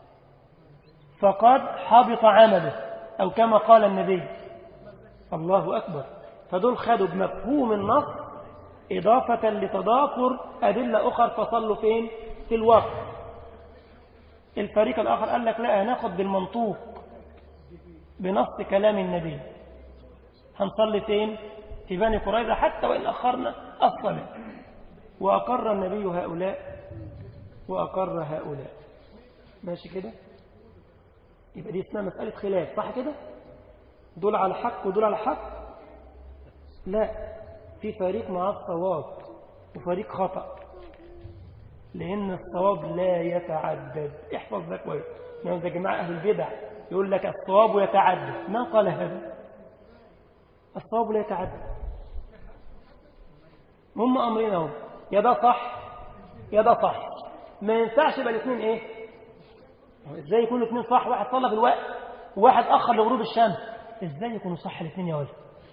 فقد حبط عمله أو كما قال النبي الله أكبر فدول خدوا بمفهوم النص إضافة لتضافر أدلة أخر فصلوا فين في الوقت الفريق الآخر قال لك لا هناخد بالمنطوق بنص كلام النبي هنصلي فين في بني قريظة حتى وإن أخرنا الصلاة وأقر النبي هؤلاء وأقر هؤلاء ماشي كده يبقى دي اسمها مسألة خلاف صح كده دول على حق ودول على حق لا في فريق مع الصواب وفريق خطأ لأن الصواب لا يتعدد احفظ ده كويس يعني ده جماعة أهل البدع يقول لك الصواب يتعدد ما قال هذا الصواب لا يتعدد هم أمرين اهو يا ده صح يا ده صح ما ينفعش يبقى الاثنين ايه ازاي يكونوا الاثنين صح واحد صلى في الوقت وواحد اخر لغروب الشمس ازاي يكونوا صح الاثنين يا ولد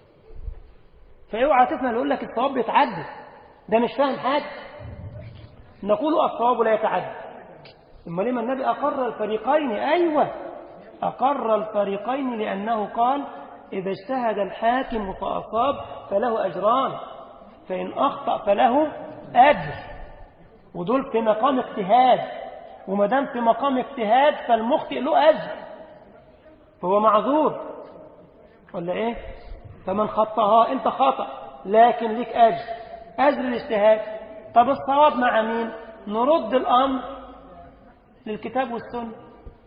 فاوعى تسمع يقول لك الصواب بيتعدد ده مش فاهم حاجه نقول الصواب لا يتعدد اما لما النبي اقر الفريقين ايوه اقر الفريقين لانه قال اذا اجتهد الحاكم فاصاب فله اجران فان اخطا فله اجر ودول في مقام اجتهاد وما دام في مقام اجتهاد فالمخطئ له اجر فهو معذور ولا ايه فمن خطاها انت خطأ لكن ليك اجر اجر الاجتهاد طب الصواب مع مين نرد الامر للكتاب والسنه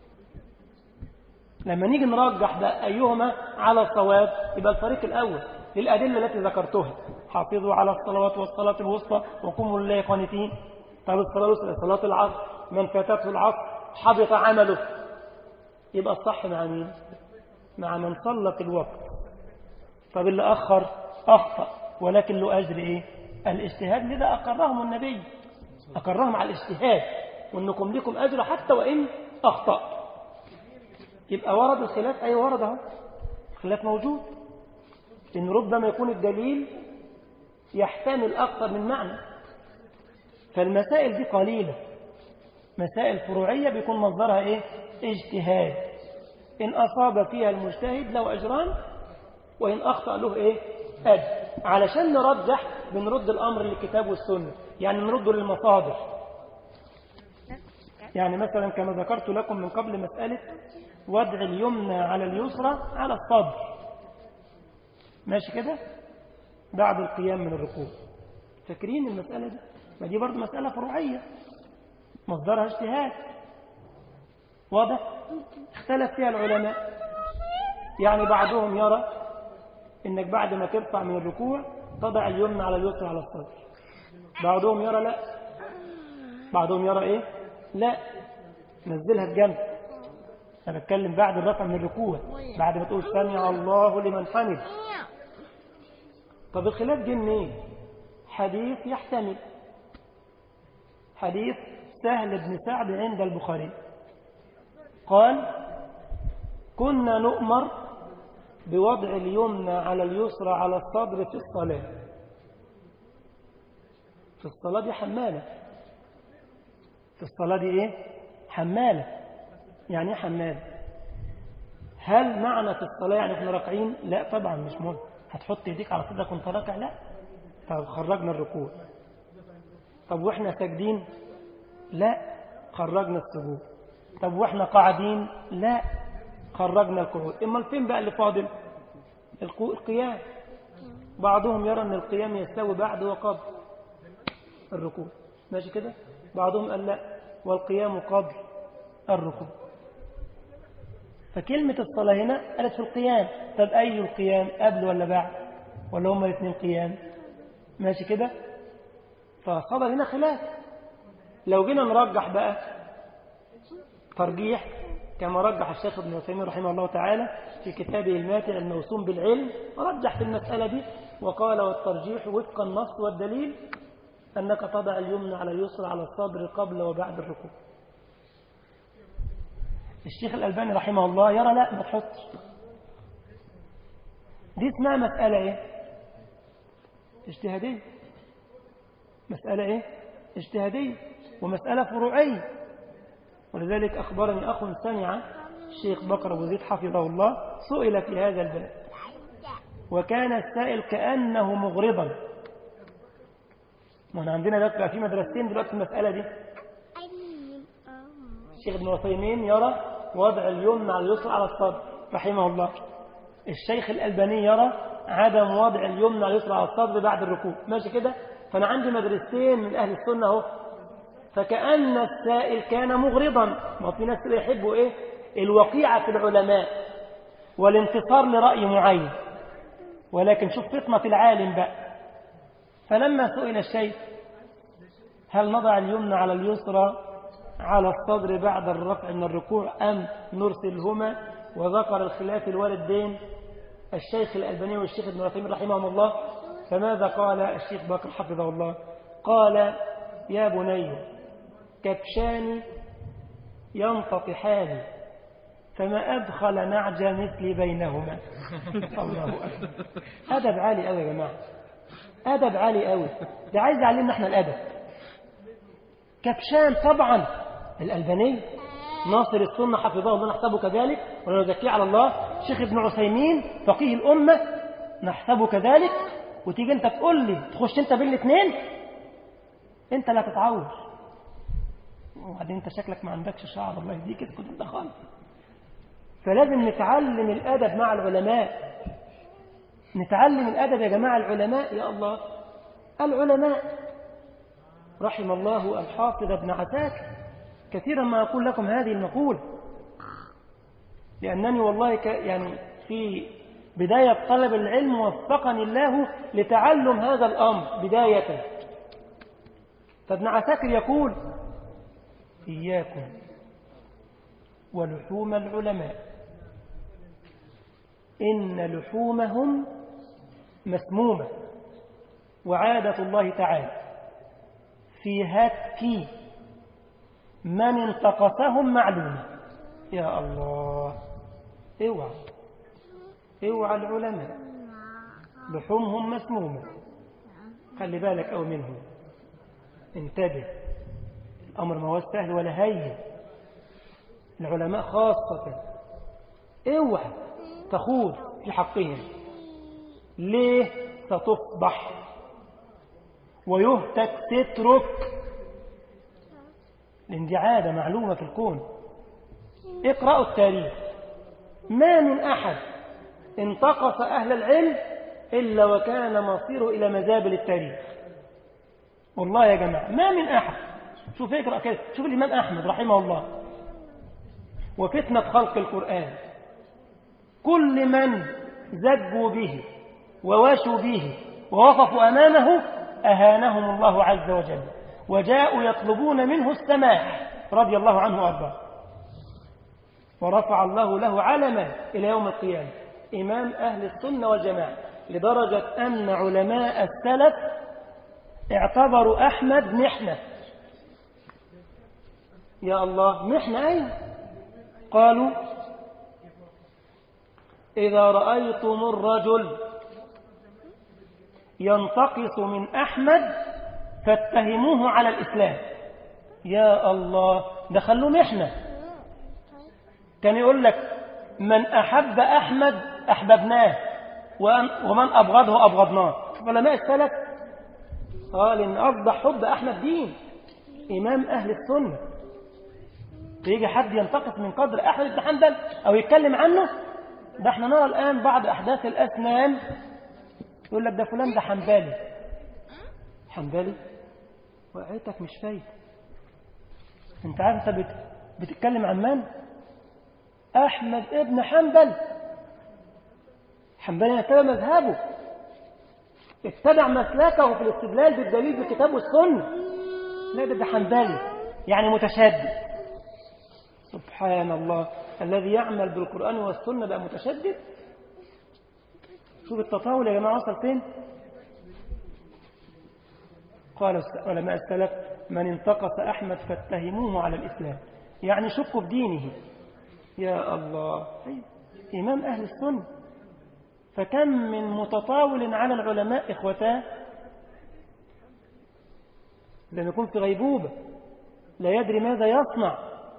لما نيجي نرجح ده ايهما على الصواب يبقى الفريق الاول للأدلة التي ذكرتها حافظوا على الصلوات والصلاة الوسطى وقوموا لله قانتين طب الصلاة الوسطى صلاة العصر من فاتته العصر حبط عمله يبقى الصح مع مين مع من صلى في الوقت طب اللي أخر أخطأ ولكن له أجر إيه الاجتهاد لذا أقرهم النبي أقرهم على الاجتهاد وأنكم لكم أجر حتى وإن أخطأ يبقى ورد الخلاف أي ورد اهو الخلاف موجود إن ربما يكون الدليل يحتمل أكثر من معنى فالمسائل دي قليلة مسائل فروعية بيكون مصدرها إيه؟ اجتهاد إن أصاب فيها المجتهد له أجران وإن أخطأ له إيه؟ أجر علشان نرجح بنرد الأمر للكتاب والسنة يعني نرده للمصادر يعني مثلا كما ذكرت لكم من قبل مسألة وضع اليمنى على اليسرى على الصدر ماشي كده بعد القيام من الركوع فاكرين المسألة دي ما دي برضه مسألة فروعية مصدرها اجتهاد واضح اختلف فيها العلماء يعني بعضهم يرى انك بعد ما ترفع من الركوع تضع اليمنى على اليسرى على الصدر بعضهم يرى لا بعضهم يرى ايه لا نزلها بجنب انا بتكلم بعد الرفع من الركوع بعد ما تقول سمع الله لمن حمد طب الخلاف جه منين حديث يحتمل حديث سهل بن سعد عند البخاري قال كنا نؤمر بوضع اليمنى على اليسرى على الصدر في الصلاة في الصلاة دي حمالة في الصلاة دي ايه حمالة يعني ايه حمالة هل معنى في الصلاة يعني احنا راكعين لا طبعا مش مهم هتحط ايديك على صدرك وانت راكع لا طب خرجنا الركوع طب واحنا ساجدين لا خرجنا السجود طب واحنا قاعدين لا خرجنا القعود اما فين بقى اللي فاضل القيام بعضهم يرى ان القيام يستوي بعد وقبل الركوع ماشي كده بعضهم قال لا والقيام قبل الركوع فكلمة الصلاة هنا قالت في القيام طب أي القيام قبل ولا بعد ولا هما الاثنين قيام ماشي كده فصدر هنا خلاف لو جينا نرجح بقى ترجيح كما رجح الشيخ ابن عثيمين رحمه الله تعالى في كتابه الماتع الموسوم بالعلم رجح في المسألة دي وقال والترجيح وفق النص والدليل أنك تضع اليمنى على اليسرى على الصدر قبل وبعد الركوع الشيخ الألباني رحمه الله يرى لا ما تحطش دي اسمها مسألة ايه اجتهادية مسألة ايه اجتهادية ومسألة فروعية ولذلك أخبرني أخ سمع الشيخ بكر أبو زيد حفظه الله سئل في هذا الباب وكان السائل كأنه مغرضا ما عندنا دلوقتي بقى في مدرستين دلوقتي في المسألة دي الشيخ ابن عثيمين يرى وضع اليمنى على اليسرى على الصدر رحمه الله الشيخ الألباني يرى عدم وضع اليمنى على اليسرى على الصدر بعد الركوع ماشي كده فأنا عندي مدرستين من أهل السنة اهو فكأن السائل كان مغرضا ما في ناس كده يحبوا إيه الوقيعة في العلماء والانتصار لرأي معين ولكن شوف فطنة العالم بقى فلما سئل الشيخ هل نضع اليمنى على اليسرى على الصدر بعد الرفع من الركوع أم نرسلهما وذكر الخلاف الوارد بين الشيخ الألباني والشيخ ابن عثيمين رحمهم الله فماذا قال الشيخ بكر حفظه الله قال يا بني كبشان ينتطحان فما أدخل نعج مثلي بينهما الله أكبر أدب عالي أوي يا جماعة أدب عالي أوي ده عايز يعلمنا احنا الأدب كبشان طبعا الألباني ناصر السنة حفظه الله نحسبه كذلك ولا نزكيه على الله شيخ ابن عثيمين فقيه الأمة نحسبه كذلك وتيجي انت تقول لي تخش انت بين الاثنين انت لا تتعود وبعدين انت شكلك ما عندكش شعر الله يهديك اسكت انت خالص فلازم نتعلم الادب مع العلماء نتعلم الادب يا جماعه العلماء يا الله العلماء رحم الله الحافظ ابن عساكر كثيرا ما اقول لكم هذه المقوله لانني والله ك يعني في بداية طلب العلم وفقني الله لتعلم هذا الأمر بداية فابن عساكر يقول إياكم ولحوم العلماء إن لحومهم مسمومة وعادة الله تعالى في هتك من انتقصهم معلومة يا الله اوعى اوعى العلماء لحومهم مسمومة خلي بالك أو منهم انتبه الأمر ما هو سهل ولا هين العلماء خاصة اوعى تخوض في حقهم ليه ستصبح ويهتك تترك لأن دي عادة معلومة في الكون اقرأوا التاريخ ما من أحد انتقص أهل العلم إلا وكان مصيره إلى مزابل التاريخ والله يا جماعة ما من أحد شوف اقرأ كده شوف الإمام أحمد رحمه الله وفتنة خلق القرآن كل من زجوا به ووشوا به ووقفوا أمامه أهانهم الله عز وجل وجاءوا يطلبون منه السماح رضي الله عنه وأرضاه ورفع الله له علما إلى يوم القيامة إمام أهل السنة والجماعة لدرجة أن علماء السلف اعتبروا أحمد محنة يا الله محنة أين قالوا إذا رأيتم الرجل ينتقص من أحمد فاتهموه على الإسلام يا الله دخلوا محنة كان يقول لك من أحب أحمد أحببناه ومن أبغضه أبغضناه علماء السلف قال إن أصبح حب أحمد دين إمام أهل السنة يجي حد ينتقص من قدر أحمد بن حنبل أو يتكلم عنه ده احنا نرى الآن بعض أحداث الأسنان يقول لك ده فلان ده حنبلي حنبلي وقعتك مش فايد انت عارف انت بت... بتتكلم عن من أحمد ابن حنبل حنبل اتبع مذهبه اتبع مسلكه في الاستدلال بالدليل بالكتاب والسنة لا ده ده حنبلي يعني متشدد سبحان الله الذي يعمل بالقرآن والسنة بقى متشدد شوف التطاول يا جماعة وصل فين قال علماء السلف من انتقص أحمد فاتهموه على الإسلام يعني شكوا في دينه يا الله إمام أهل السنة فكم من متطاول على العلماء إخوتاه لم يكن في غيبوبة لا يدري ماذا يصنع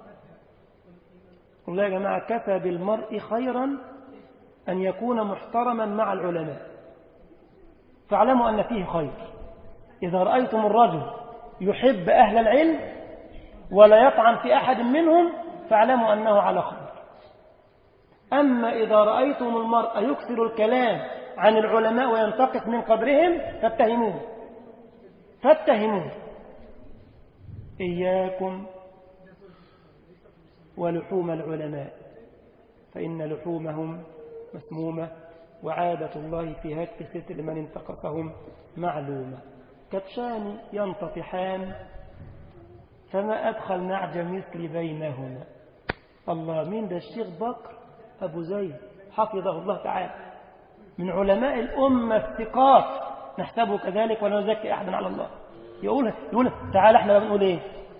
والله يا جماعة كفى بالمرء خيرا أن يكون محترما مع العلماء فاعلموا أن فيه خير إذا رأيتم الرجل يحب أهل العلم ولا يطعن في أحد منهم فاعلموا أنه على خير أما إذا رأيتم المرء يكثر الكلام عن العلماء وينتقص من قدرهم فاتهموه فاتهموه إياكم ولحوم العلماء فإن لحومهم مسمومة وعادة الله في هتك ستر من انتقصهم معلومة كبشان ينتطحان فما أدخل نعج مثل بينهما الله مين ده الشيخ بكر أبو زيد حفظه الله تعالى من علماء الأمة الثقات نحسبه كذلك ولا نزكي أحدا على الله يقول يقول تعالى احنا بنقول ايه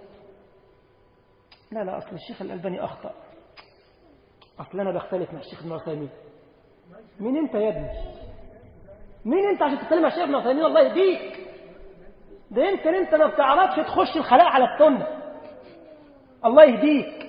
لا لا أصل الشيخ الألباني أخطأ أصل أنا بختلف مع الشيخ ابن عثيمين مين أنت يا ابني مين أنت عشان تتكلم مع الشيخ ابن عثيمين الله يهديك ده يمكن أنت ما بتعرفش تخش الخلاء على السنة الله يهديك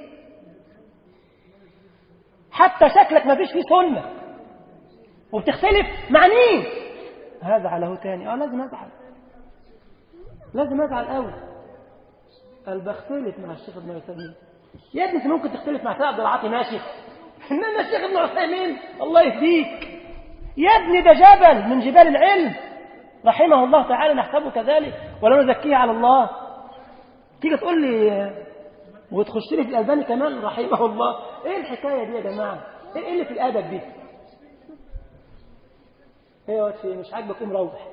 حتى شكلك ما فيش فيه سنة وبتختلف مع مين هذا على تاني اه لازم ازعل لازم ازعل قوي قال بختلف مع الشيخ ابن عثيمين يا ابني انت ممكن تختلف مع سيد عبد العاطي ماشي انما الشيخ ابن عثيمين الله يهديك يا ابني ده جبل من جبال العلم رحمه الله تعالى نحسبه كذلك ولا نزكيه على الله تيجي تقول لي وتخش لي في الألباني كمان رحمه الله ايه الحكاية دي يا جماعة ايه اللي في الأدب دي ايه يا واد في إيه؟ مش عاجبك قوم روح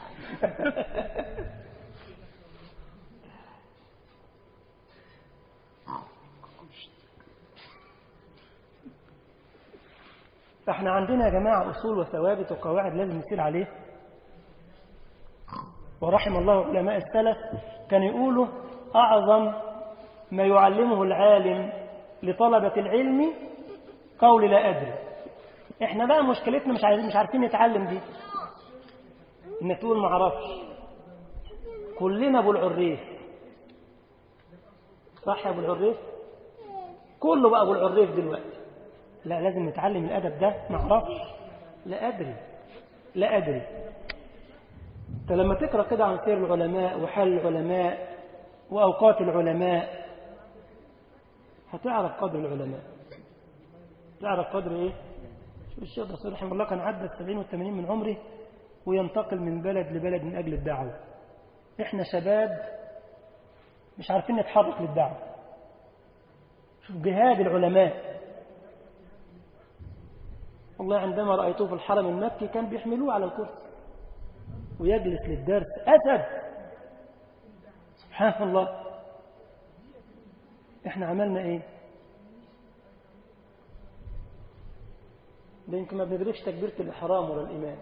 فاحنا عندنا يا جماعة أصول وثوابت وقواعد لازم نسير عليه ورحم الله علماء السلف كان يقولوا أعظم ما يعلمه العالم لطلبة العلم قول لا أدري احنا بقى مشكلتنا مش عايزين مش عارفين نتعلم دي انك تقول ما اعرفش كلنا ابو العريف صح يا ابو العريف كله بقى ابو العريف دلوقتي لا لازم نتعلم الادب ده ما اعرفش لا ادري لا ادري انت لما تقرا كده عن سير العلماء وحال العلماء واوقات العلماء هتعرف قدر العلماء تعرف قدر ايه شوف الشيخ رسول رحمه الله كان عدى السبعين والثمانين من عمره وينتقل من بلد لبلد من أجل الدعوة إحنا شباب مش عارفين نتحرك للدعوة شوف جهاد العلماء والله عندما رأيته في الحرم المكي كان بيحملوه على الكرسي ويجلس للدرس أسد سبحان الله احنا عملنا ايه ده يمكن ما بندركش تكبيرة الإحرام ولا الإمام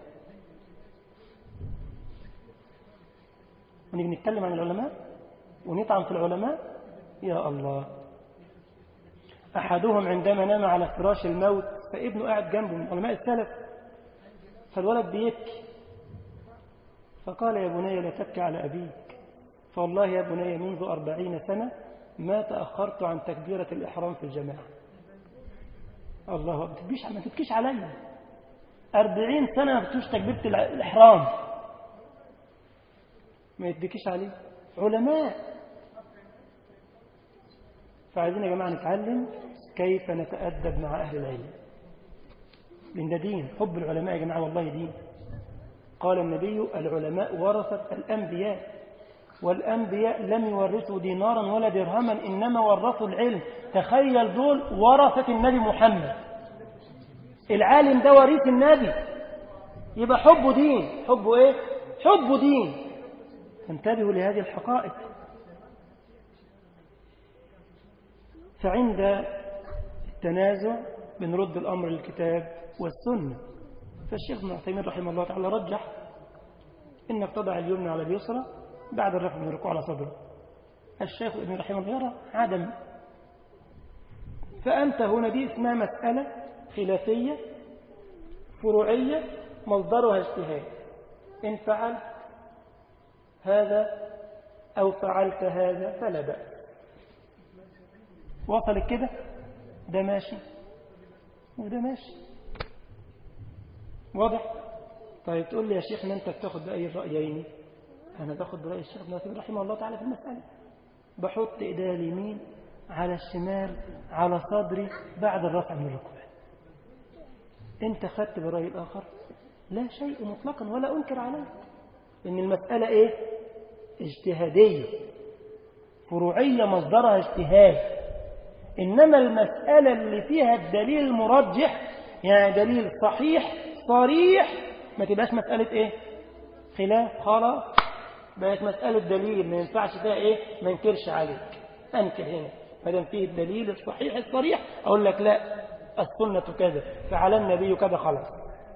ونيجي نتكلم عن العلماء ونطعن في العلماء يا الله أحدهم عندما نام على فراش الموت فابنه قاعد جنبه من علماء السلف فالولد بيبكي فقال يا بني لا تبكي على أبيك فوالله يا بني منذ أربعين سنة ما تأخرت عن تكبيرة الإحرام في الجماعة الله ما تبكيش ما تبكيش عليا أربعين سنة ما بتوش تكبيرة الإحرام ما يدكيش عليه علماء فعايزين يا جماعة نتعلم كيف نتأدب مع أهل العلم من ده دين حب العلماء يا جماعة والله دين قال النبي العلماء ورثة الأنبياء والأنبياء لم يورثوا دينارا ولا درهما إنما ورثوا العلم تخيل دول ورثة النبي محمد العالم ده وريث النبي يبقى حبه دين حبه ايه حبه دين انتبهوا لهذه الحقائق فعند التنازع بنرد الأمر للكتاب والسنة فالشيخ ابن عثيمين رحمه الله تعالى رجح إنك تضع اليمنى على اليسرى بعد الرفع من الركوع على صدره الشيخ ابن رحمه الله يرى عدم فأنت هنا دي اسمها مسألة خلافية فروعية مصدرها اجتهاد إن فعلت هذا أو فعلت هذا فلا بأس وصلت كده ده ماشي وده ماشي واضح طيب تقول لي يا شيخ ان انت بتاخد بأي الرأيين انا باخد برأي الشيخ ابن عثيمين رحمه الله تعالى في المسألة بحط ايديا اليمين على الشمال على صدري بعد الرفع من الركوع انت خدت برأي الآخر لا شيء مطلقا ولا أنكر عليه إن المسألة إيه اجتهادية فروعية مصدرها اجتهاد إنما المسألة اللي فيها الدليل المرجح يعني دليل صحيح صريح ما تبقاش مسألة إيه خلاف خلاص بقت مسألة دليل ما ينفعش فيها إيه ما انكرش عليك أنكر هنا ما دام فيه الدليل الصحيح الصريح أقول لك لا السنة كذا فعلى النبي كذا خلاص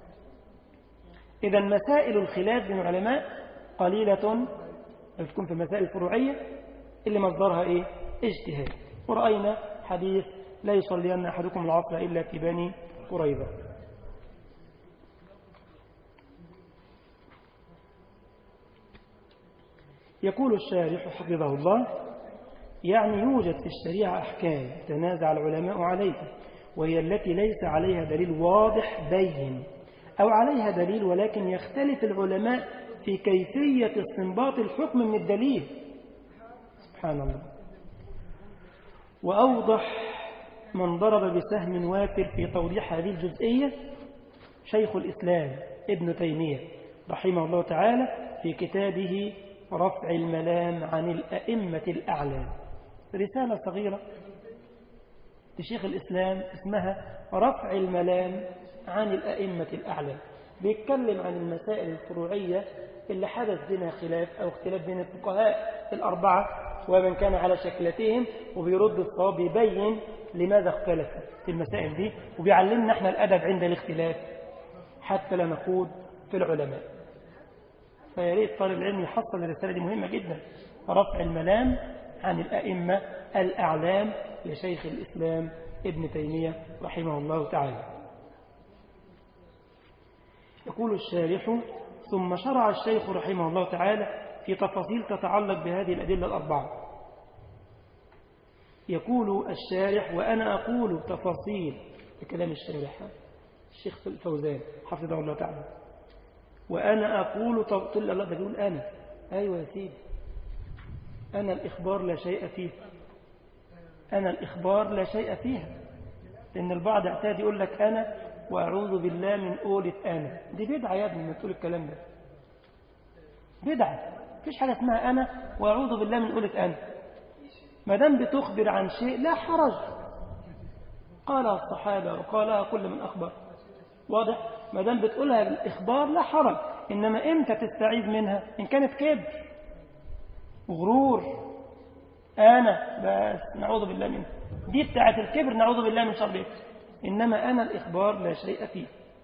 إذا مسائل الخلاف بين العلماء قليلة تكون في المسائل الفروعية اللي مصدرها إيه اجتهاد ورأينا حديث لا يصلين أحدكم العصر إلا في بني قريظة يقول الشارح حفظه الله يعني يوجد في الشريعة أحكام تنازع العلماء عليها وهي التي ليس عليها دليل واضح بين أو عليها دليل ولكن يختلف العلماء في كيفية استنباط الحكم من الدليل سبحان الله وأوضح من ضرب بسهم وافر في توضيح هذه الجزئية شيخ الإسلام ابن تيمية رحمه الله تعالى في كتابه رفع الملام عن الأئمة الأعلى رسالة صغيرة لشيخ الإسلام اسمها رفع الملام عن الأئمة الأعلى بيتكلم عن المسائل الفروعية اللي حدث بينها خلاف أو اختلاف بين الفقهاء الأربعة ومن كان على شكلتهم وبيرد الصواب بيبين لماذا اختلف في المسائل دي وبيعلمنا احنا الأدب عند الاختلاف حتى لا نخوض في العلماء فيا ريت طالب العلم يحصل الرسالة دي مهمة جدا رفع الملام عن الأئمة الأعلام لشيخ الإسلام ابن تيمية رحمه الله تعالى يقول الشارح ثم شرع الشيخ رحمه الله تعالى في تفاصيل تتعلق بهذه الأدلة الأربعة يقول الشارح وأنا أقول تفاصيل بكلام الشارح الشيخ الفوزان حفظه الله تعالى وأنا أقول تقول الله ده يقول أنا أيوة يا سيدي أنا الإخبار لا شيء فيه أنا الإخبار لا شيء فيها لأن البعض اعتاد يقول لك أنا وأعوذ بالله من قولة أنا دي بدعة يا ابني من تقول الكلام ده بدعة مفيش حاجة اسمها أنا وأعوذ بالله من قولة أنا ما دام بتخبر عن شيء لا حرج قالها الصحابة وقالها كل من أخبر واضح ما دام بتقولها بالإخبار لا حرج إنما إمتى تستعيذ منها إن كانت كبر وغرور أنا بس نعوذ بالله منه دي بتاعت الكبر نعوذ بالله من شر إنما أنا الإخبار لا شيء فيه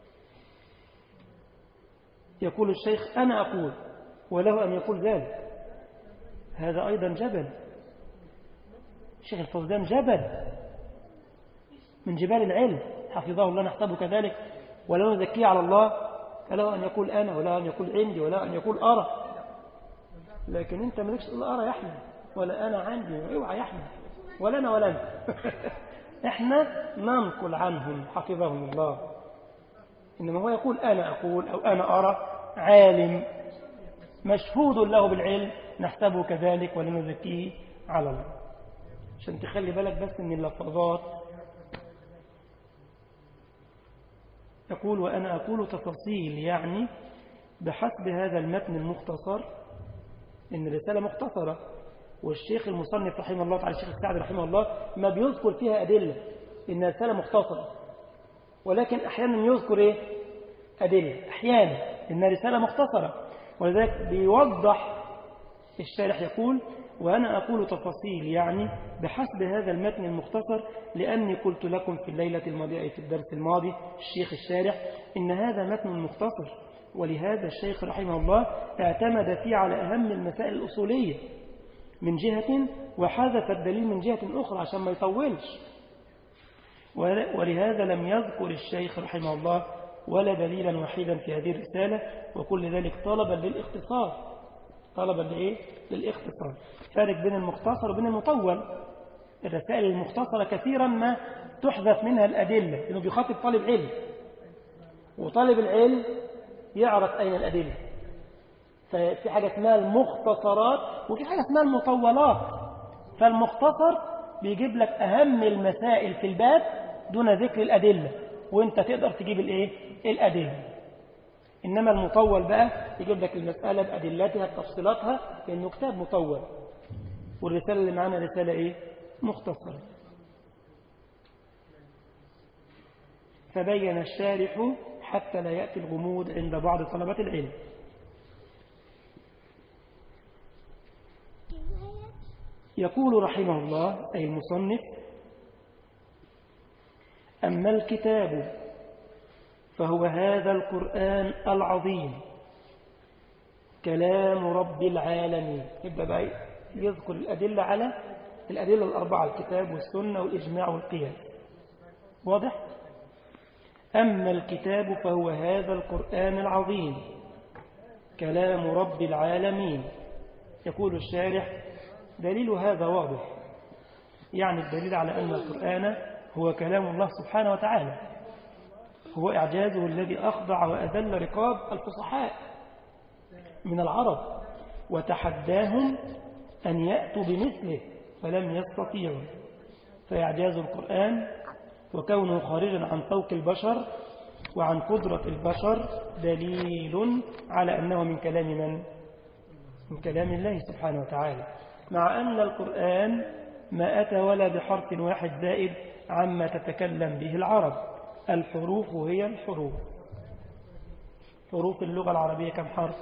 يقول الشيخ أنا أقول وله أن يقول ذلك هذا أيضا جبل الشيخ الفوزان جبل من جبال العلم حفظه الله نحسبه كذلك ولو نزكيه على الله فله أن يقول أنا ولا أن يقول عندي ولا أن يقول أرى لكن أنت مالكش تقول أرى يا أحمد ولا أنا عندي اوعى يا أحمد ولا أنا ولا أنت إحنا ننقل عنهم حفظهم الله إنما هو يقول أنا أقول أو أنا أرى عالم مشهود له بالعلم نحسبه كذلك ولا نزكيه على الله عشان تخلي بالك بس من اللفظات يقول وأنا أقول تفاصيل يعني بحسب هذا المتن المختصر إن الرسالة مختصرة والشيخ المصنف رحمه الله تعالى الشيخ السعد رحمه الله ما بيذكر فيها أدلة إن الرسالة مختصرة ولكن أحيانا يذكر إيه؟ أدلة أحيانا إن الرسالة مختصرة ولذلك بيوضح الشارح يقول وأنا أقول تفاصيل يعني بحسب هذا المتن المختصر لأني قلت لكم في الليلة الماضية أي في الدرس الماضي الشيخ الشارح إن هذا متن مختصر ولهذا الشيخ رحمه الله اعتمد فيه على أهم المسائل الأصولية من جهة وحذف الدليل من جهة أخرى عشان ما يطولش ولهذا لم يذكر الشيخ رحمه الله ولا دليلا وحيدا في هذه الرسالة وكل ذلك طلبا للاختصار طلبا لإيه؟ للاختصار فارق بين المختصر وبين المطول الرسائل المختصرة كثيرا ما تحذف منها الأدلة لأنه بيخاطب طالب علم وطالب العلم يعرف أين الأدلة ففي حاجة اسمها المختصرات وفي حاجة اسمها المطولات فالمختصر بيجيب لك أهم المسائل في الباب دون ذكر الأدلة وانت تقدر تجيب الايه الأدلة إنما المطول بقى يجيب لك المسألة بأدلتها بتفصيلاتها لأنه كتاب مطول والرسالة اللي معانا رسالة إيه مختصرة فبين الشارح حتى لا يأتي الغموض عند بعض طلبة العلم يقول رحمه الله أي المصنف أما الكتاب فهو هذا القرآن العظيم كلام رب العالمين يبدأ بقى يذكر الأدلة على الأدلة الأربعة الكتاب والسنة والإجماع والقياس واضح؟ أما الكتاب فهو هذا القرآن العظيم كلام رب العالمين يقول الشارح دليل هذا واضح يعني الدليل على أن القرآن هو كلام الله سبحانه وتعالى هو إعجازه الذي أخضع وأذل رقاب الفصحاء من العرب وتحداهم أن يأتوا بمثله فلم يستطيعوا فإعجاز القرآن وكونه خارجا عن فوق البشر وعن قدرة البشر دليل على أنه من كلام من؟ من كلام الله سبحانه وتعالى مع أن القرآن ما أتى ولا بحرف واحد زائد عما تتكلم به العرب الحروف هي الحروف حروف اللغة العربية كم حرف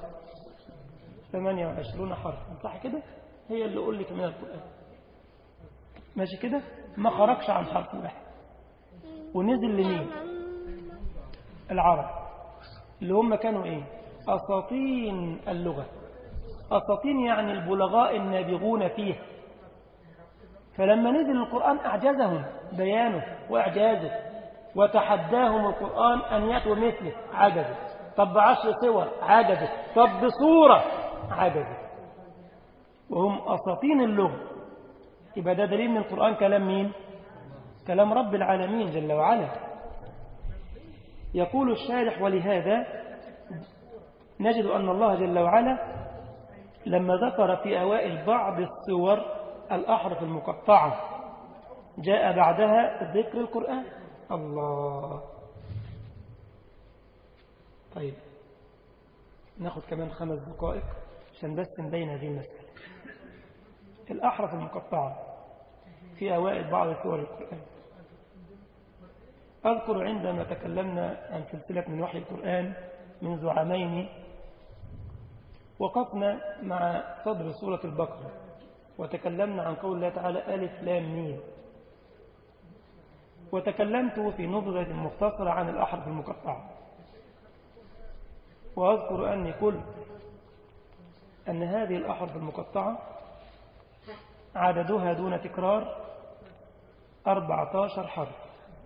28 حرفا صح كده هي اللي قول لك من القرآن ماشي كده ما خرجش عن حرف واحد ونزل لمين العرب اللي هم كانوا ايه أساطين اللغة أساطين يعني البلغاء النابغون فيها فلما نزل القرآن أعجزهم بيانه وإعجازه وتحداهم القرآن أن يأتوا مثله عجزوا طب بعشر صور عجزوا طب بصورة عجزوا وهم أساطين اللغة يبقى ده دليل من القرآن كلام مين كلام رب العالمين جل وعلا يقول الشارح ولهذا نجد أن الله جل وعلا لما ذكر في أوائل بعض الصور الأحرف المقطعة جاء بعدها ذكر القرآن الله طيب ناخد كمان خمس دقائق عشان بس نبين هذه المسألة الأحرف المقطعة في أوائل بعض سور القرآن أذكر عندما تكلمنا عن سلسلة من وحي القرآن منذ عامين وقفنا مع صدر سورة البقرة وتكلمنا عن قول الله تعالى ألف لام ميم وتكلمت في نبذة مختصرة عن الأحرف المقطعة وأذكر أني قلت أن هذه الأحرف المقطعة عددها دون تكرار 14 حرف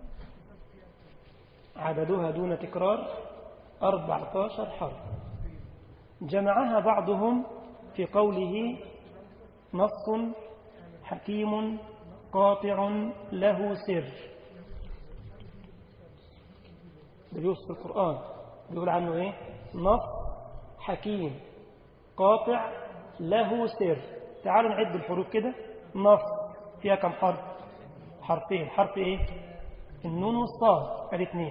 عددها دون تكرار 14 حرف جمعها بعضهم في قوله نص حكيم قاطع له سر ده بيوصف القرآن بيقول عنه ايه نص حكيم قاطع له سر تعالوا نعد الحروف كده نص فيها كم حرف حرفين حرف ايه النون والصاد ادي اثنين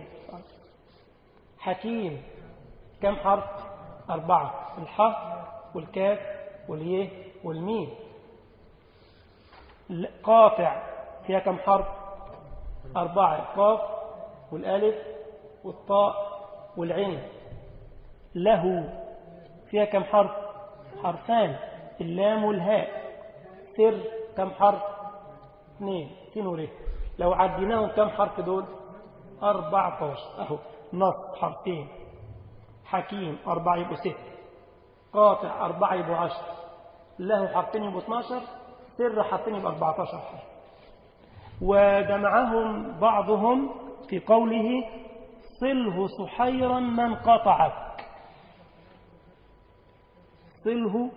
حكيم كم حرف أربعة الحاء والكاف واليه والميم قاطع فيها كم حرف أربعة القاف والألف والطاء والعين له فيها كم حرف حرفان اللام والهاء سر كم حرف اثنين سين وريه لو عديناهم كم حرف دول 14 اهو نص حرفين حكيم أربعة يبقوا ست قاطع أربعة يبقوا عشر له حرفين يبقوا 12 سر حرفين يبقوا 14 حرف وجمعهم بعضهم في قوله صله صحيرا من قطعك صله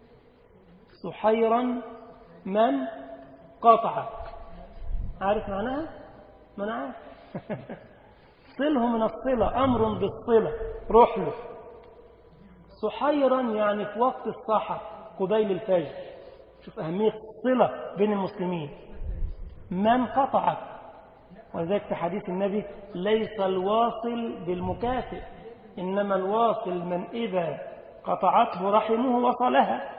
صحيرا من قطعك عارف معناها؟ ما انا عارف صله من الصلة أمر بالصلة روح له صحيرا يعني في وقت الصحة قبيل الفجر شوف أهمية الصلة بين المسلمين من قطعك ولذلك في حديث النبي ليس الواصل بالمكافئ إنما الواصل من إذا قطعته رحمه وصلها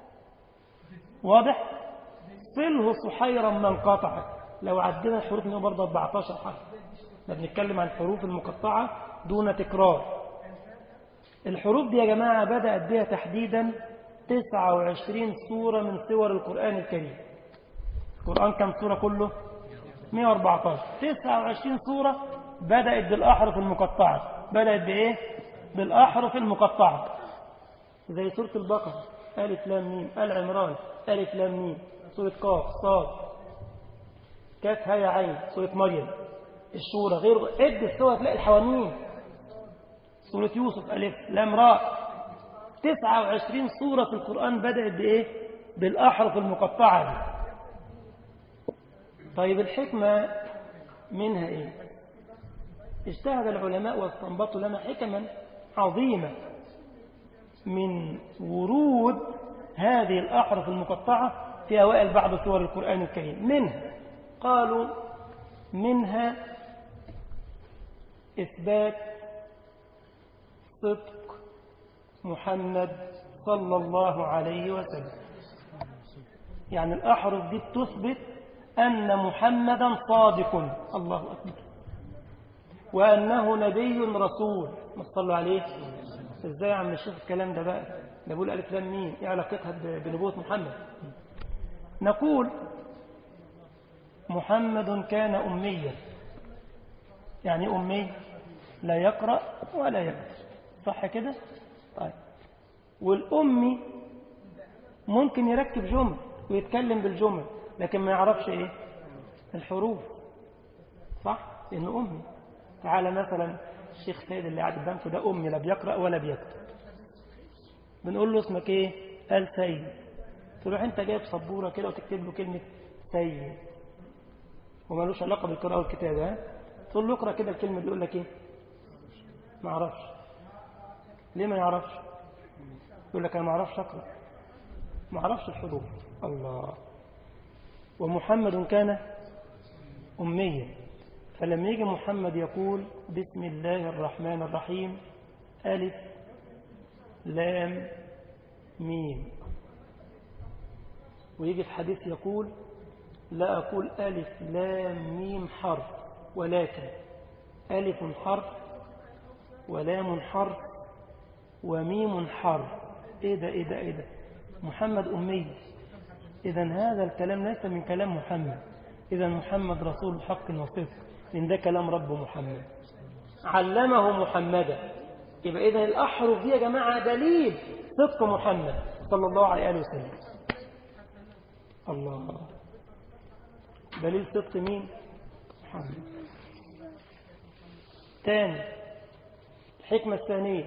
واضح صله صحيرا من قطعك لو عدنا الحروف من برضه 14 حرف احنا بنتكلم عن الحروف المقطعة دون تكرار الحروف دي يا جماعة بدأت بها تحديدا 29 سورة من سور القرآن الكريم القرآن كم سورة كله 114 29 سورة بدأت بالأحرف المقطعة بدأت بإيه بالأحرف المقطعة زي سورة البقرة ألف لام ميم آل عمران ألف لام ميم سورة قاف صاد كاف هاء عين سورة مريم الشورى غير عد السورة تلاقي الحواميم سورة يوسف ألف لام راء 29 سورة في القرآن بدأت بإيه بالأحرف المقطعة دي طيب الحكمة منها إيه اجتهد العلماء واستنبطوا لنا حكما عظيمة من ورود هذه الأحرف المقطعة في أوائل بعض سور القرآن الكريم منها قالوا منها إثبات صدق محمد صلى الله عليه وسلم يعني الأحرف دي بتثبت أن محمدا صادق الله أكبر وأنه نبي رسول ما صلوا عليه ازاي يا عم الشيخ الكلام ده بقى ده بقول ألف لام مين ايه علاقتها ب- بنبوة محمد نقول محمد كان أميا يعني أمي لا يقرأ ولا يكتب صح كده طيب والأمي ممكن يركب جمل ويتكلم بالجمل لكن ما يعرفش ايه الحروف صح لأنه أمي تعالى مثلا الشيخ سيد اللي قاعد قدامكم ده أمي لا بيقرأ ولا بيكتب بنقول له اسمك ايه قال سيد تروح انت جايب سبورة كده وتكتب له كلمة سيد ومالوش علاقة بالقراءة والكتابة ها تقول له اقرأ كده الكلمة دي يقول لك ايه ما اعرفش ليه ما يعرفش يقول لك انا ما اعرفش اقرأ ما اعرفش الحروف الله ومحمد كان أميا فلما يجي محمد يقول بسم الله الرحمن الرحيم ألف لام ميم ويجي في حديث يقول لا أقول ألف لام ميم حرف ولكن ألف حرف ولام حرف وميم حرف إيه ده إيه ده إيه ده محمد أمي إذا هذا الكلام ليس من كلام محمد إذا محمد رسول حق وصدق من ده كلام رب محمد علمه محمدا يبقى إذا الأحرف دي يا جماعة دليل صدق محمد صلى الله عليه وآله وسلم الله دليل صدق مين محمد تاني الحكمة الثانية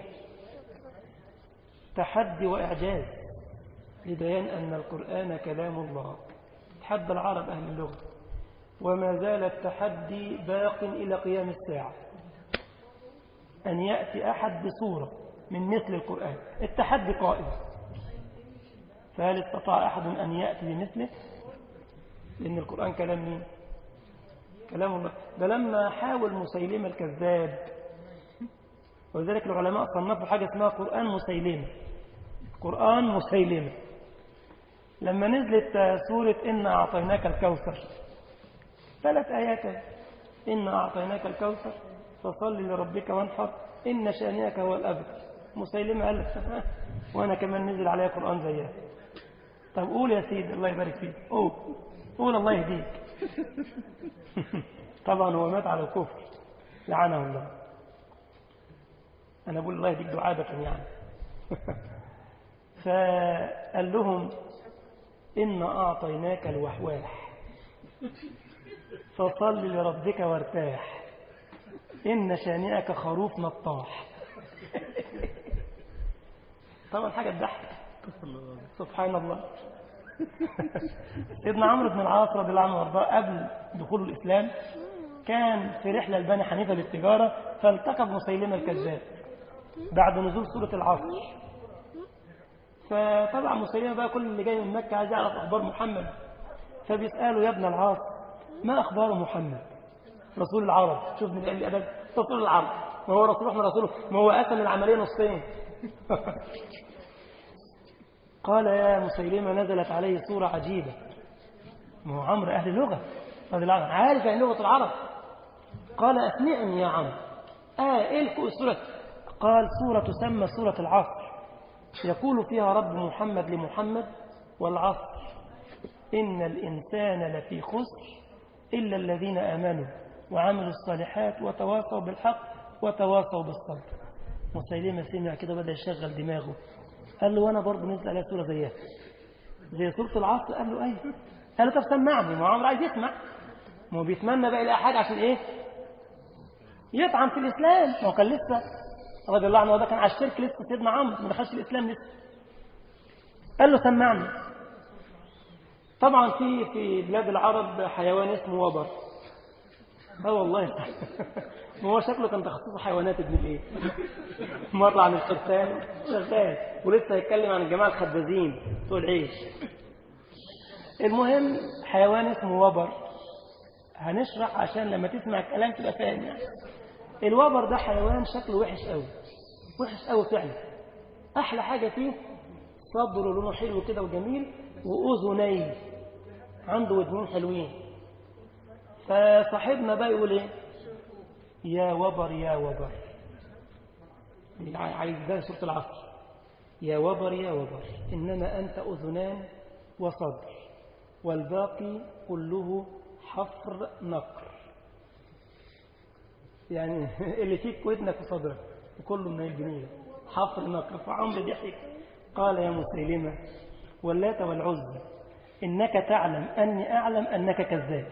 تحدي وإعجاز لبيان أن القرآن كلام الله تحدى العرب أهل اللغة وما زال التحدي باق إلى قيام الساعة أن يأتي أحد بصورة من مثل القرآن التحدي قائم فهل استطاع أحد أن يأتي بمثله لأن القرآن كلام مين كلام الله ده لما حاول مسيلمة الكذاب ولذلك العلماء صنفوا حاجة اسمها قرآن مسيلمة قرآن مسيلمة لما نزلت سورة إنا أعطيناك الكوثر ثلاث آيات إنا أعطيناك الكوثر فصل لربك وانحر إن شانئك هو الأبتر مسيلمة قال لك وأنا كمان نزل عليها قرآن زيها طب قول يا سيدي الله يبارك فيك قول قول الله يهديك طبعا هو مات على الكفر لعنه الله أنا بقول الله يهديك دعابة يعني فقال لهم إن أعطيناك الوحواح فصل لربك وارتاح إن شانئك خروف نطاح طبعا حاجة تضحك سبحان الله سيدنا عمرو بن العاص رضي الله عنه وارضاه قبل دخول الإسلام كان في رحلة لبني حنيفة للتجارة فالتقى بمسيلمة الكذاب بعد نزول سورة العصر فطبعا مسيلمة بقى كل اللي جاي من مكة عايز يعرف أخبار محمد فبيسأله يا ابن العاص ما أخبار محمد رسول العرب شوف من قال الأدب رسول العرب ما هو رسول احنا رسوله ما هو قسم العملية نصين قال يا مسيلمة نزلت عليه صورة عجيبة ما هو عمرو أهل اللغة رضي الله عنه عارف يعني لغة العرب قال أسمعني يا عمرو آه إيه السورة قال سورة تسمى سورة العصر يقول فيها رب محمد لمحمد والعصر إن الإنسان لفي خسر إلا الذين آمنوا وعملوا الصالحات وتواصوا بالحق وتواصوا بالصبر مسيلمة سمع كده بدأ يشغل دماغه قال له وانا برضه نزل عليها سورة زيها زي سورة العصر قال له ايوه قال له طب سمعني ما هو عمرو عايز يسمع ما هو بيتمنى بقى يلاقي حاجة عشان ايه يطعن في الإسلام ما هو كان لسه رضي الله عنه وده كان على الشرك لسه سيدنا عمرو ما دخلش الإسلام لسه قال له سمعني طبعا في في بلاد العرب حيوان اسمه وبر اه والله ما هو شكله كان تخصصه حيوانات ابن الايه مر عن الخرفان شغال ولسه هيتكلم عن الجماعه الخبازين بتوع العيش المهم حيوان اسمه وبر هنشرح عشان لما تسمع الكلام تبقى فاهم يعني الوبر ده حيوان شكله وحش قوي وحش قوي فعلا احلى حاجه فيه صدره لونه حلو كده وجميل واذنيه عنده ودنين حلوين فصاحبنا بقى يقول ايه يا وبر يا وبر عايز ده سورة العصر يا وبر يا وبر إنما أنت أذنان وصدر والباقي كله حفر نقر يعني اللي فيك ودنك وصدرك وكله من الجميلة حفر نقر فعمر ضحك قال يا مسيلمة واللات والعزى إنك تعلم أني أعلم أنك كذاب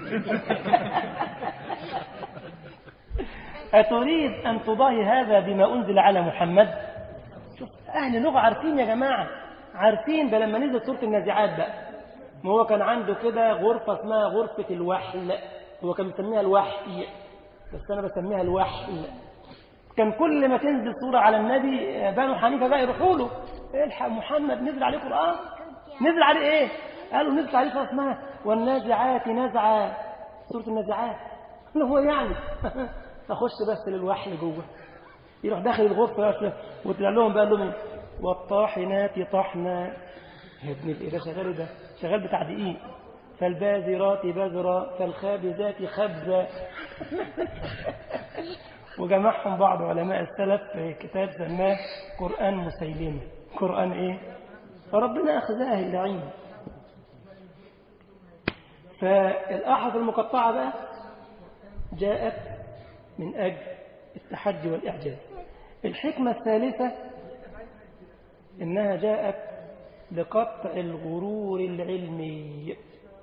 أتريد أن تضاهي هذا بما أنزل على محمد شوف أهل لغة عارفين يا جماعة عارفين ده لما نزل سورة النازعات بقى ما هو كان عنده كده غرفة اسمها غرفة الوحل هو كان بيسميها الوحي بس أنا بسميها الوحل كان كل ما تنزل سورة على النبي بنو حنيفة بقى يروحوا له الحق محمد نزل عليه قرآن نزل عليه ايه قالوا نزل عليه سورة اسمها والنازعات نزعا سورة النازعات اللي هو يعني اخش بس للوحل جوه يروح داخل الغرفة وتلاقي لهم بقى لهم والطاحنات طحنا يا ابن الايه شغال ده شغال بتاع دقيق فالبازرات بذرا فالخابزات خبزا وجمعهم بعض علماء السلف في كتاب سماه قرآن مسيلمة قرآن ايه فربنا أخذها اللعين فالأحرف المقطعة بقى جاءت من أجل التحدي والإعجاز الحكمة الثالثة إنها جاءت لقطع الغرور العلمي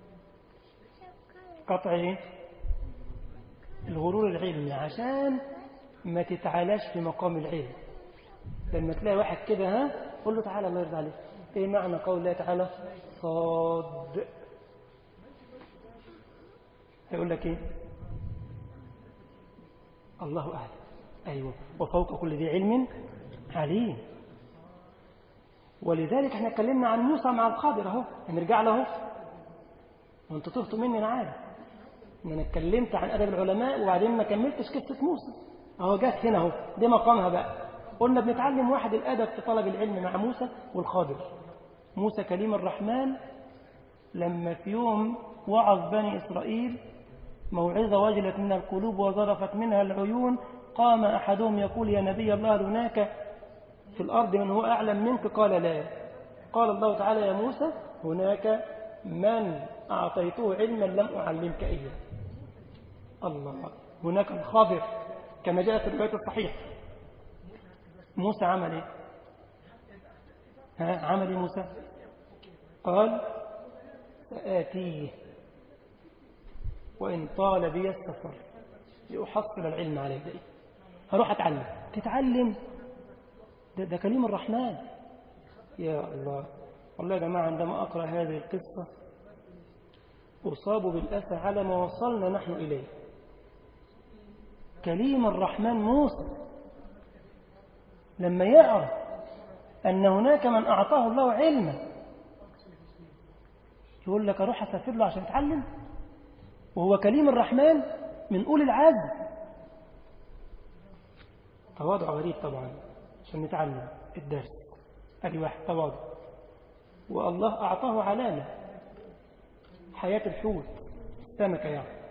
قطع إيه؟ الغرور العلمي عشان ما تتعالاش في مقام العلم لما تلاقي واحد كده ها قول له تعالى الله يرضى عليك ايه معنى قول الله تعالى صاد هيقول لك ايه الله أعلم أيوة وفوق كل ذي علم عليم ولذلك احنا اتكلمنا عن موسى مع القادر اهو هنرجع له وانتوا تهتوا مني انا عارف ان انا اتكلمت عن ادب العلماء وبعدين ما كملتش قصه موسى اهو جت هنا اهو دي مقامها بقى قلنا بنتعلم واحد الادب في طلب العلم مع موسى والخاضر موسى كليم الرحمن لما في يوم وعظ بني اسرائيل موعظة وجلت من القلوب وظرفت منها العيون قام أحدهم يقول يا نبي الله هناك في الأرض من هو أعلم منك قال لا قال الله تعالى يا موسى هناك من أعطيته علما لم أعلمك إياه الله هناك الخاضر كما جاء في الرواية الصحيحة موسى عمل إيه ها عمل إيه موسى قال سآتيه وإن طال بي السفر لأحصل العلم على يدي هروح أتعلم تتعلم ده, ده كليم الرحمن يا الله والله يا جماعة عندما أقرأ هذه القصة أصاب بالأسى على ما وصلنا نحن إليه كليم الرحمن موسى لما يعرف أن هناك من أعطاه الله علما يقول لك أروح أسافر له عشان أتعلم وهو كليم الرحمن من أولي العزم تواضع غريب طبعا عشان نتعلم الدرس أدي واحد تواضع والله أعطاه علامة حياة الحوت السمكة يعني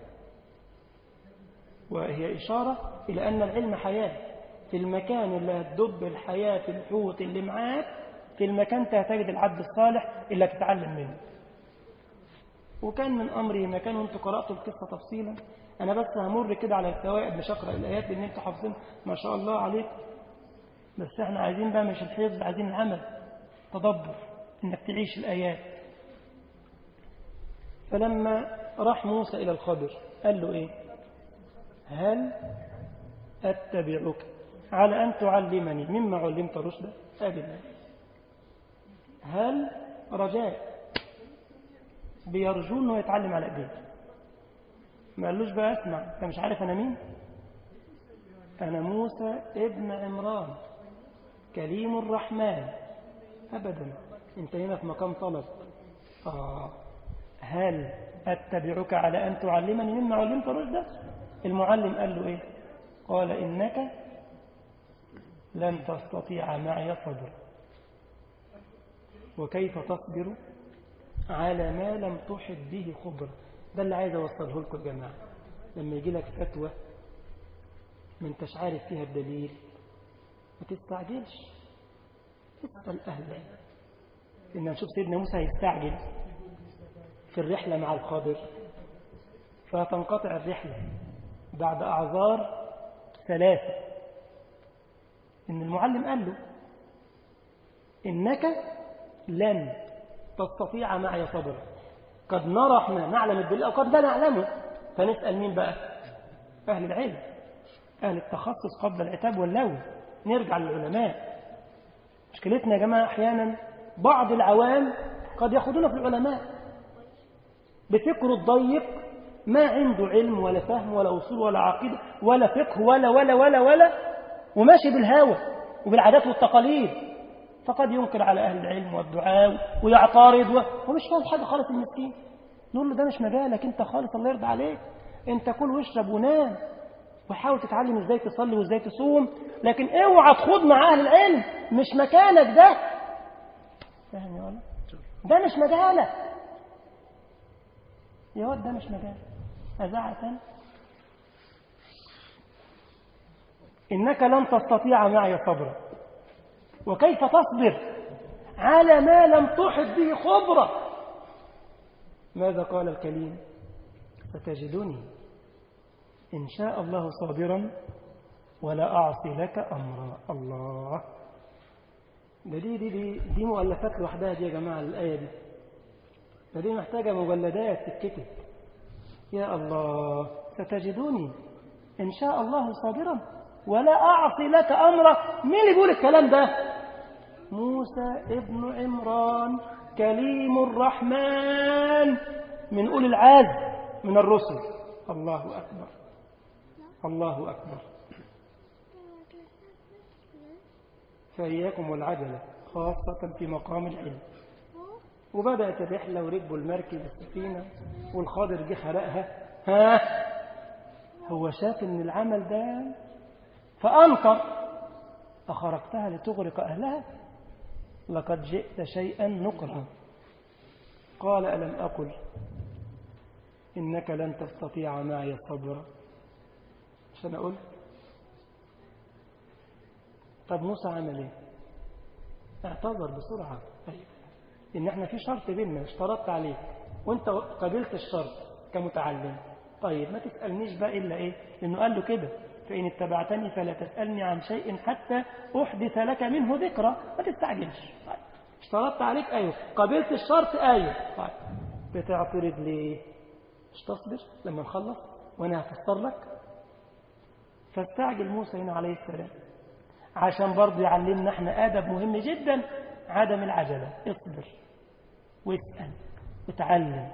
وهي إشارة إلى أن العلم حياة في المكان اللي هتدب الحياة في الحوت اللي معاك في المكان تجد العبد الصالح اللي تتعلم منه وكان من أمري ما كانوا أنتوا قرأتوا القصة تفصيلا أنا بس همر كده على الفوائد مش أقرأ الآيات لأن أنتوا حافظين ما شاء الله عليكم بس احنا عايزين بقى مش الحفظ عايزين العمل تدبر انك تعيش الآيات فلما راح موسى إلى الخضر قال له إيه هل أتبعك على أن تعلمني مما علمت رشدا أبدا هل رجاء بيرجو انه يتعلم على ايديه ما قالوش بقى اسمع انت مش عارف انا مين انا موسى ابن عمران كليم الرحمن ابدا انت هنا في مقام طلب آه. هل اتبعك على ان تعلمني مما علمت رشدا المعلم قال له ايه قال انك لن تستطيع معي صبرا وكيف تصبر على ما لم تحط به خبرة ده اللي عايز أوصله لكم يا جماعة لما يجي لك فتوى ما انتش عارف فيها الدليل ما تستعجلش اسأل أهل العلم إن نشوف سيدنا موسى يستعجل في الرحلة مع الخضر فتنقطع الرحلة بعد أعذار ثلاثة إن المعلم قال له إنك لن تستطيع معي صبرا قد نرى احنا نعلم الدليل أو قد لا نعلمه فنسأل مين بقى أهل العلم أهل التخصص قبل العتاب واللوم نرجع للعلماء مشكلتنا يا جماعة أحيانا بعض العوام قد يأخذون في العلماء بفكره الضيق ما عنده علم ولا فهم ولا أصول ولا عقيدة ولا فقه ولا ولا ولا ولا وماشي بالهوى وبالعادات والتقاليد فقد ينكر على أهل العلم والدعاء ويعترض ومش فاهم حاجة خالص المسكين نقول له ده مش مجالك انت خالص الله يرضى عليك انت كل واشرب ونام وحاول تتعلم ازاي تصلي وازاي تصوم لكن اوعى تخوض مع اهل العلم مش مكانك ده فاهم يا ولد ده مش مجالك يا ولد ده مش مجالك أزعة إنك لن تستطيع معي صبرا وكيف تصبر على ما لم تحط به خبرة ماذا قال الكليم ستجدني إن شاء الله صابرا ولا أعصي لك أمرا الله ده دي دي دي, دي مؤلفات لوحدها دي يا جماعة الآية دي ده دي محتاجة مجلدات تتكتب يا الله ستجدني إن شاء الله صابرا ولا أعصي لك أمرا مين اللي بيقول الكلام ده موسى ابن عمران كليم الرحمن من أولي العزم من الرسل الله أكبر الله أكبر فإياكم والعجلة خاصة في مقام العلم وبدأت الرحلة وركبوا المركب السفينة والخاضر جه خلقها ها هو شاف ان العمل ده فأنكر أخرجتها لتغرق أهلها لقد جئت شيئا نكرا قال ألم أقل إنك لن تستطيع معي صبرا عشان أقول طب موسى عمل ايه اعتذر بسرعة أيوة. إن احنا في شرط بيننا اشترطت عليك وانت قبلت الشرط كمتعلم طيب ما تسألنيش بقى إلا إيه لأنه قال له كده فإن اتبعتني فلا تسألني عن شيء حتى أحدث لك منه ذكرى ما تستعجلش طيب. اشترطت عليك أيوه قبلت الشرط أيوه طيب. بتعترض ليه مش تصبر لما نخلص وأنا هفسر لك فاستعجل موسى هنا عليه السلام عشان برضه يعلمنا احنا آدب مهم جدا عدم العجلة اصبر واسأل وتعلم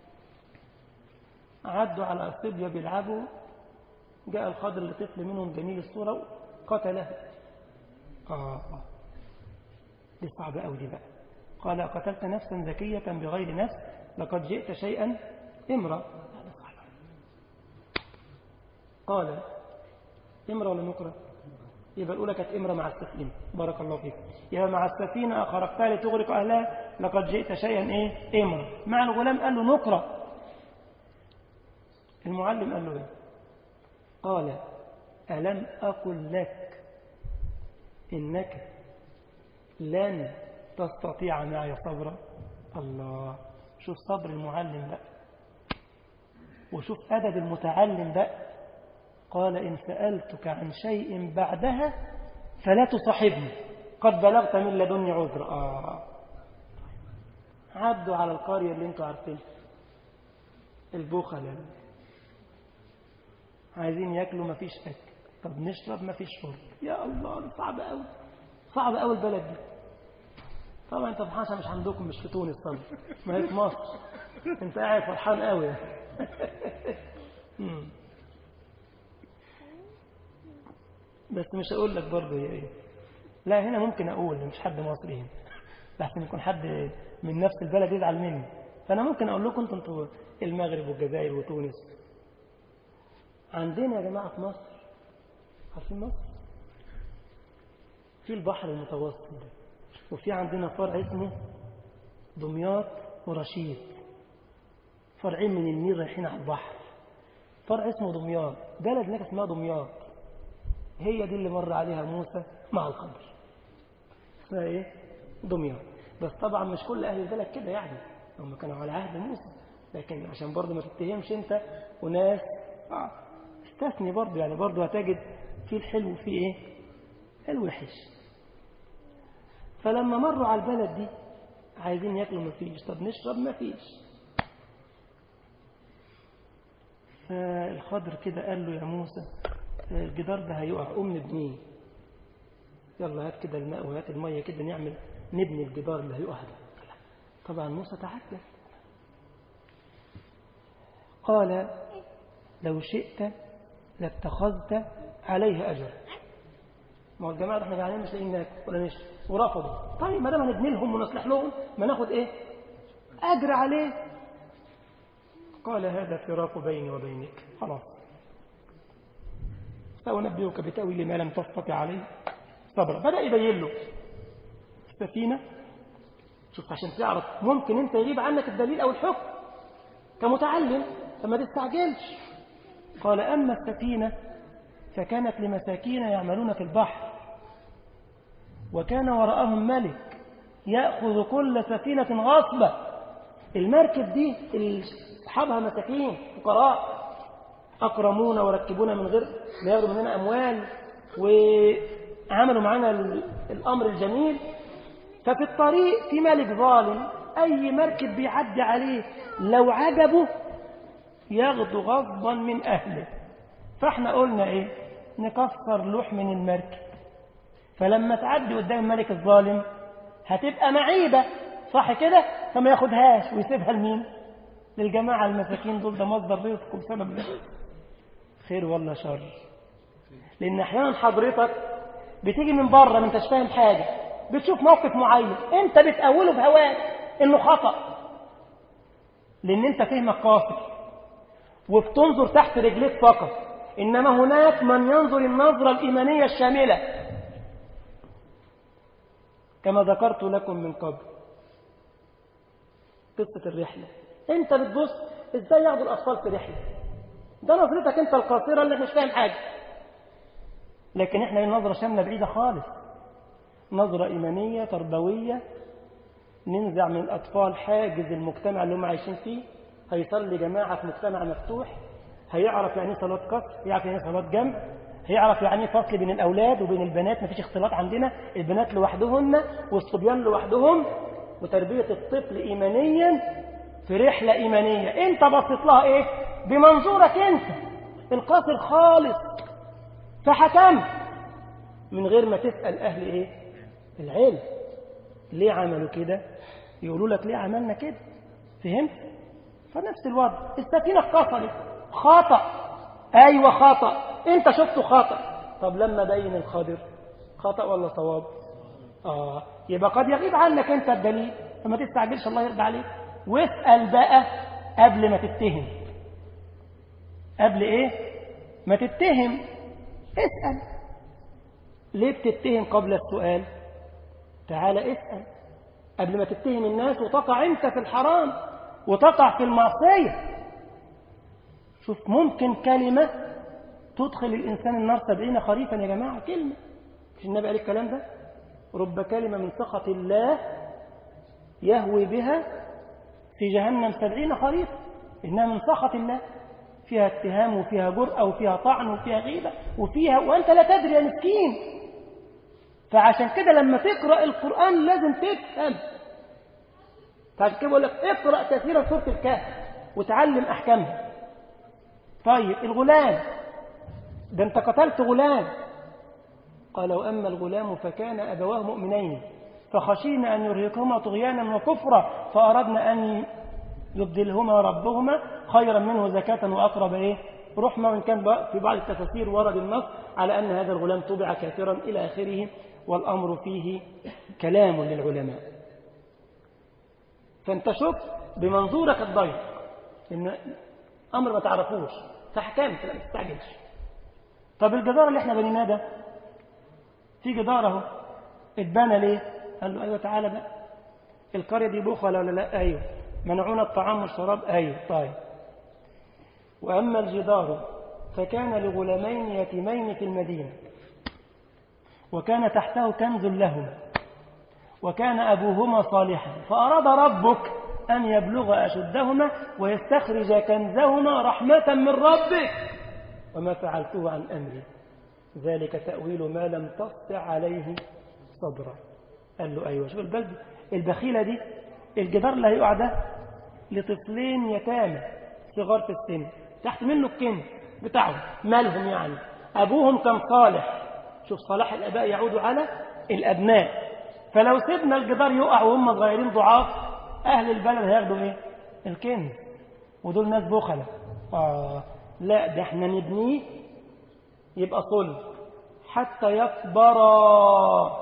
عدوا على الصبية بيلعبوا جاء الخضر لطفل منهم جميل الصورة قتله آه دي صعبة أوي دي بقى قال قتلت نفسا ذكية بغير نفس لقد جئت شيئا امرأ قال امرأ ولا نقرأ يبقى الأولى كانت امرأة مع السفينة بارك الله فيك يبقى مع السفينة أخرجتها لتغرق أهلها لقد جئت شيئا إيه امرأة مع الغلام قال له نقرأ المعلم قال له إيه قال ألم أقل لك إنك لن تستطيع معي صبرا الله شوف صبر المعلم بقى وشوف أدب المتعلم بقى قال إن سألتك عن شيء بعدها فلا تصاحبني قد بلغت من لدني عذر آه. عدوا على القرية اللي انتوا عارفينها البخلة عايزين ياكلوا مفيش أكل طب نشرب مفيش شرب يا الله ده صعب قوي صعب قوي البلد دي طبعا انت فرحان مش عندكم مش في تونس طبعا ما هي في مصر انت قاعد فرحان قوي بس مش هقول لك برضه هي ايه لا هنا ممكن اقول مش حد مصري هنا لحسن يكون حد من نفس البلد يزعل مني فانا ممكن اقول لكم انتم انتوا المغرب والجزائر وتونس عندنا يا جماعه في مصر عارفين مصر في البحر المتوسط ده وفي عندنا فرع اسمه دمياط ورشيد فرعين من النيل رايحين على البحر فرع اسمه دمياط بلد هناك اسمها دمياط هي دي اللي مر عليها موسى مع الخضر اسمها ايه دمياط بس طبعا مش كل اهل البلد كده يعني هم كانوا على عهد موسى لكن عشان برضه ما تتهمش انت وناس آه استثني برضه يعني برضه هتجد فيه الحلو وفيه ايه الوحش فلما مروا على البلد دي عايزين ياكلوا مفيش طب نشرب مفيش فالخضر كده قال له يا موسى الجدار ده هيقع قوم نبنيه يلا هات كده الماء وهات المية كده نعمل نبني الجدار اللي هيقع ده طبعا موسى تعجب قال لو شئت لاتخذت عليه أجر ما هو الجماعة احنا قاعدين مش لاقيين ناكل ولا نشرب ورفضوا طيب ما دام هنبني لهم ونصلح لهم ما ناخد ايه أجر عليه قال هذا فراق بيني وبينك خلاص سأنبئك بتأويل ما لم تستطع عليه صبرا بدأ يبين له السفينة شوف عشان تعرف ممكن انت يغيب عنك الدليل أو الحكم كمتعلم فما تستعجلش قال أما السفينة فكانت لمساكين يعملون في البحر وكان وراءهم ملك يأخذ كل سفينة غصبة المركب دي أصحابها مساكين فقراء أكرمون وركبونا من غير ما ياخدوا مننا أموال وعملوا معنا الأمر الجميل ففي الطريق في ملك ظالم أي مركب بيعدي عليه لو عجبه ياخده غصبا من أهله فاحنا قلنا إيه نكسر لوح من المركب فلما تعدي قدام الملك الظالم هتبقى معيبة صح كده فما ياخدهاش ويسيبها لمين للجماعة المساكين دول ده مصدر رزق بسبب ده خير ولا شر لأن أحيانا حضرتك بتيجي من بره ما انتش فاهم حاجة بتشوف موقف معين انت بتأوله بهواك انه خطأ لأن انت فهمك قاصر وبتنظر تحت رجليك فقط إنما هناك من ينظر النظرة الإيمانية الشاملة كما ذكرت لكم من قبل قصة الرحلة انت بتبص ازاي ياخدوا الأطفال في رحلة ده نظرتك انت القاصرة اللي مش فاهم حاجة لكن احنا نظرة شاملة بعيدة خالص نظرة إيمانية تربوية ننزع من الأطفال حاجز المجتمع اللي هم عايشين فيه هيصلي جماعة في مجتمع مفتوح هيعرف يعني صلاة قصر يعرف يعني صلاة جمع هيعرف يعني فصل بين الأولاد وبين البنات مفيش اختلاط عندنا البنات لوحدهن والصبيان لوحدهم وتربية الطفل إيمانيا في رحلة إيمانية أنت بصيت لها إيه بمنظورك أنت القاصر خالص فحكمت من غير ما تسأل أهل إيه العلم ليه عملوا كده يقولوا لك ليه عملنا كده فهمت فنفس الوضع السفينة اتكسرت خطأ أيوة خطأ أنت شفته خطأ طب لما بين الخضر خطأ ولا صواب آه يبقى قد يغيب عنك أنت الدليل فما تستعجلش الله يرضى عليك واسأل بقى قبل ما تتهم قبل إيه ما تتهم اسأل ليه بتتهم قبل السؤال تعال اسأل قبل ما تتهم الناس وتقع أنت في الحرام وتقع في المعصية شوف ممكن كلمة تدخل الإنسان النار سبعين خريفا يا جماعة كلمة مش النبي قال الكلام ده رب كلمة من سخط الله يهوي بها في جهنم سبعين خريفا إنها من سخط الله فيها اتهام وفيها جرأة وفيها طعن وفيها غيبة وفيها وأنت لا تدري يا مسكين فعشان كده لما تقرأ القرآن لازم تفهم فعشان كده بقول لك اقرأ كثيرا سورة الكهف وتعلم أحكامها طيب الغلام ده انت قتلت غلام قال وأما الغلام فكان أبواه مؤمنين فخشينا أن يرهقهما طغيانا وكفرا فأردنا أن يبدلهما ربهما خيرا منه زكاة وأقرب إيه رحمة وإن كان في بعض التفاسير ورد النص على أن هذا الغلام طبع كافرا إلى آخره والأمر فيه كلام للعلماء فأنت شوف بمنظورك الضيق إن أمر ما تعرفوش فحكمت لا تستعجلش طب الجدار اللي احنا بنيناه ده في جدار اهو اتبنى ليه قال له ايوه تعالى بقى القريه دي بخل ولا لا ايوه منعونا الطعام والشراب ايوه طيب واما الجدار فكان لغلامين يتيمين في المدينه وكان تحته كنز لهما وكان أبوهما صالحا فأراد ربك أن يبلغ أشدهما ويستخرج كنزهما رحمة من ربك وما فعلته عن أمري ذلك تأويل ما لم تسطع عليه صدرا قال له أيوة شوف البلد البخيلة دي الجدار اللي هيقع ده لطفلين يتامى صغار في السن تحت منه الكنز بتاعهم مالهم يعني أبوهم كان صالح شوف صلاح الأباء يعود على الأبناء فلو سيبنا الجدار يقع وهم صغيرين ضعاف أهل البلد هياخدوا إيه الكنز ودول ناس بخلة آه لا ده احنا نبنيه يبقى صلب حتى يكبرا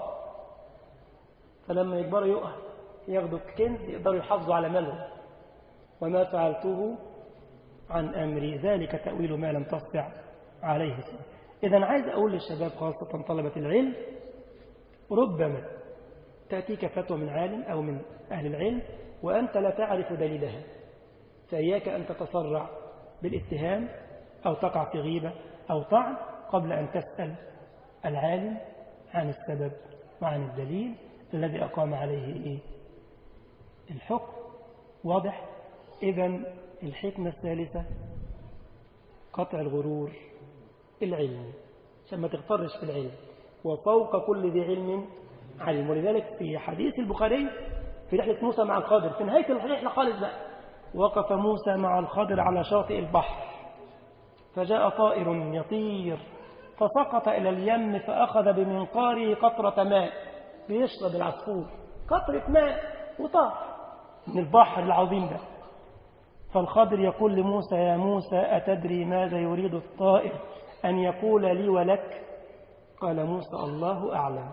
فلما يكبروا يقع ياخدوا الكنز يقدروا يحافظوا على مالهم وما فعلته عن أمري ذلك تأويل ما لم تستطع عليه إذا عايز أقول للشباب خاصة طلبة العلم ربما تأتيك فتوى من عالم أو من أهل العلم وأنت لا تعرف دليلها فإياك أن تتسرع بالاتهام أو تقع في غيبة أو طعن قبل أن تسأل العالم عن السبب وعن الدليل الذي أقام عليه إيه؟ الحكم واضح إذا الحكمة الثالثة قطع الغرور العلمي عشان ما تغترش في العلم وفوق كل ذي علم علم ولذلك في حديث البخاري في رحلة موسى مع الخضر في نهاية الرحلة خالص بقى وقف موسى مع الخضر على شاطئ البحر فجاء طائر يطير فسقط إلى اليم فأخذ بمنقاره قطرة ماء بيشرب العصفور قطرة ماء وطار من البحر العظيم ده فالخضر يقول لموسى يا موسى أتدري ماذا يريد الطائر أن يقول لي ولك قال موسى الله أعلم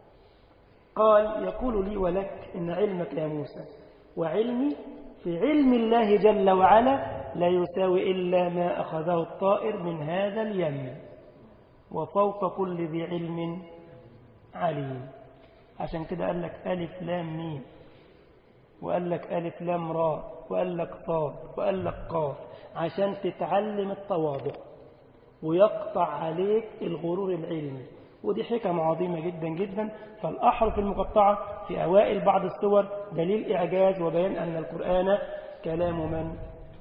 قال يقول لي ولك إن علمك يا موسى وعلمي في علم الله جل وعلا لا يساوي إلا ما أخذه الطائر من هذا اليم وفوق كل ذي علم عليم عشان كده قال لك ألف لام ميم وقال لك ألف لام راء وقال لك صاد وقال لك قاف عشان تتعلم التواضع ويقطع عليك الغرور العلمي ودي حكم عظيمة جدا جدا فالأحرف المقطعة في أوائل بعض السور دليل إعجاز وبيان أن القرآن كلام من؟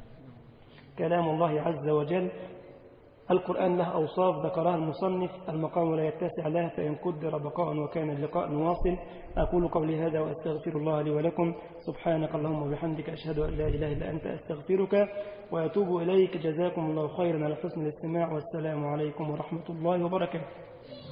كلام الله عز وجل القرآن له أوصاف ذكرها المصنف المقام لا يتسع لها فإن قدر بقاء وكان اللقاء نواصل أقول قولي هذا وأستغفر الله لي ولكم سبحانك اللهم وبحمدك أشهد أن لا إله إلا أنت أستغفرك وأتوب إليك جزاكم الله خيرا على حسن الاستماع والسلام عليكم ورحمة الله وبركاته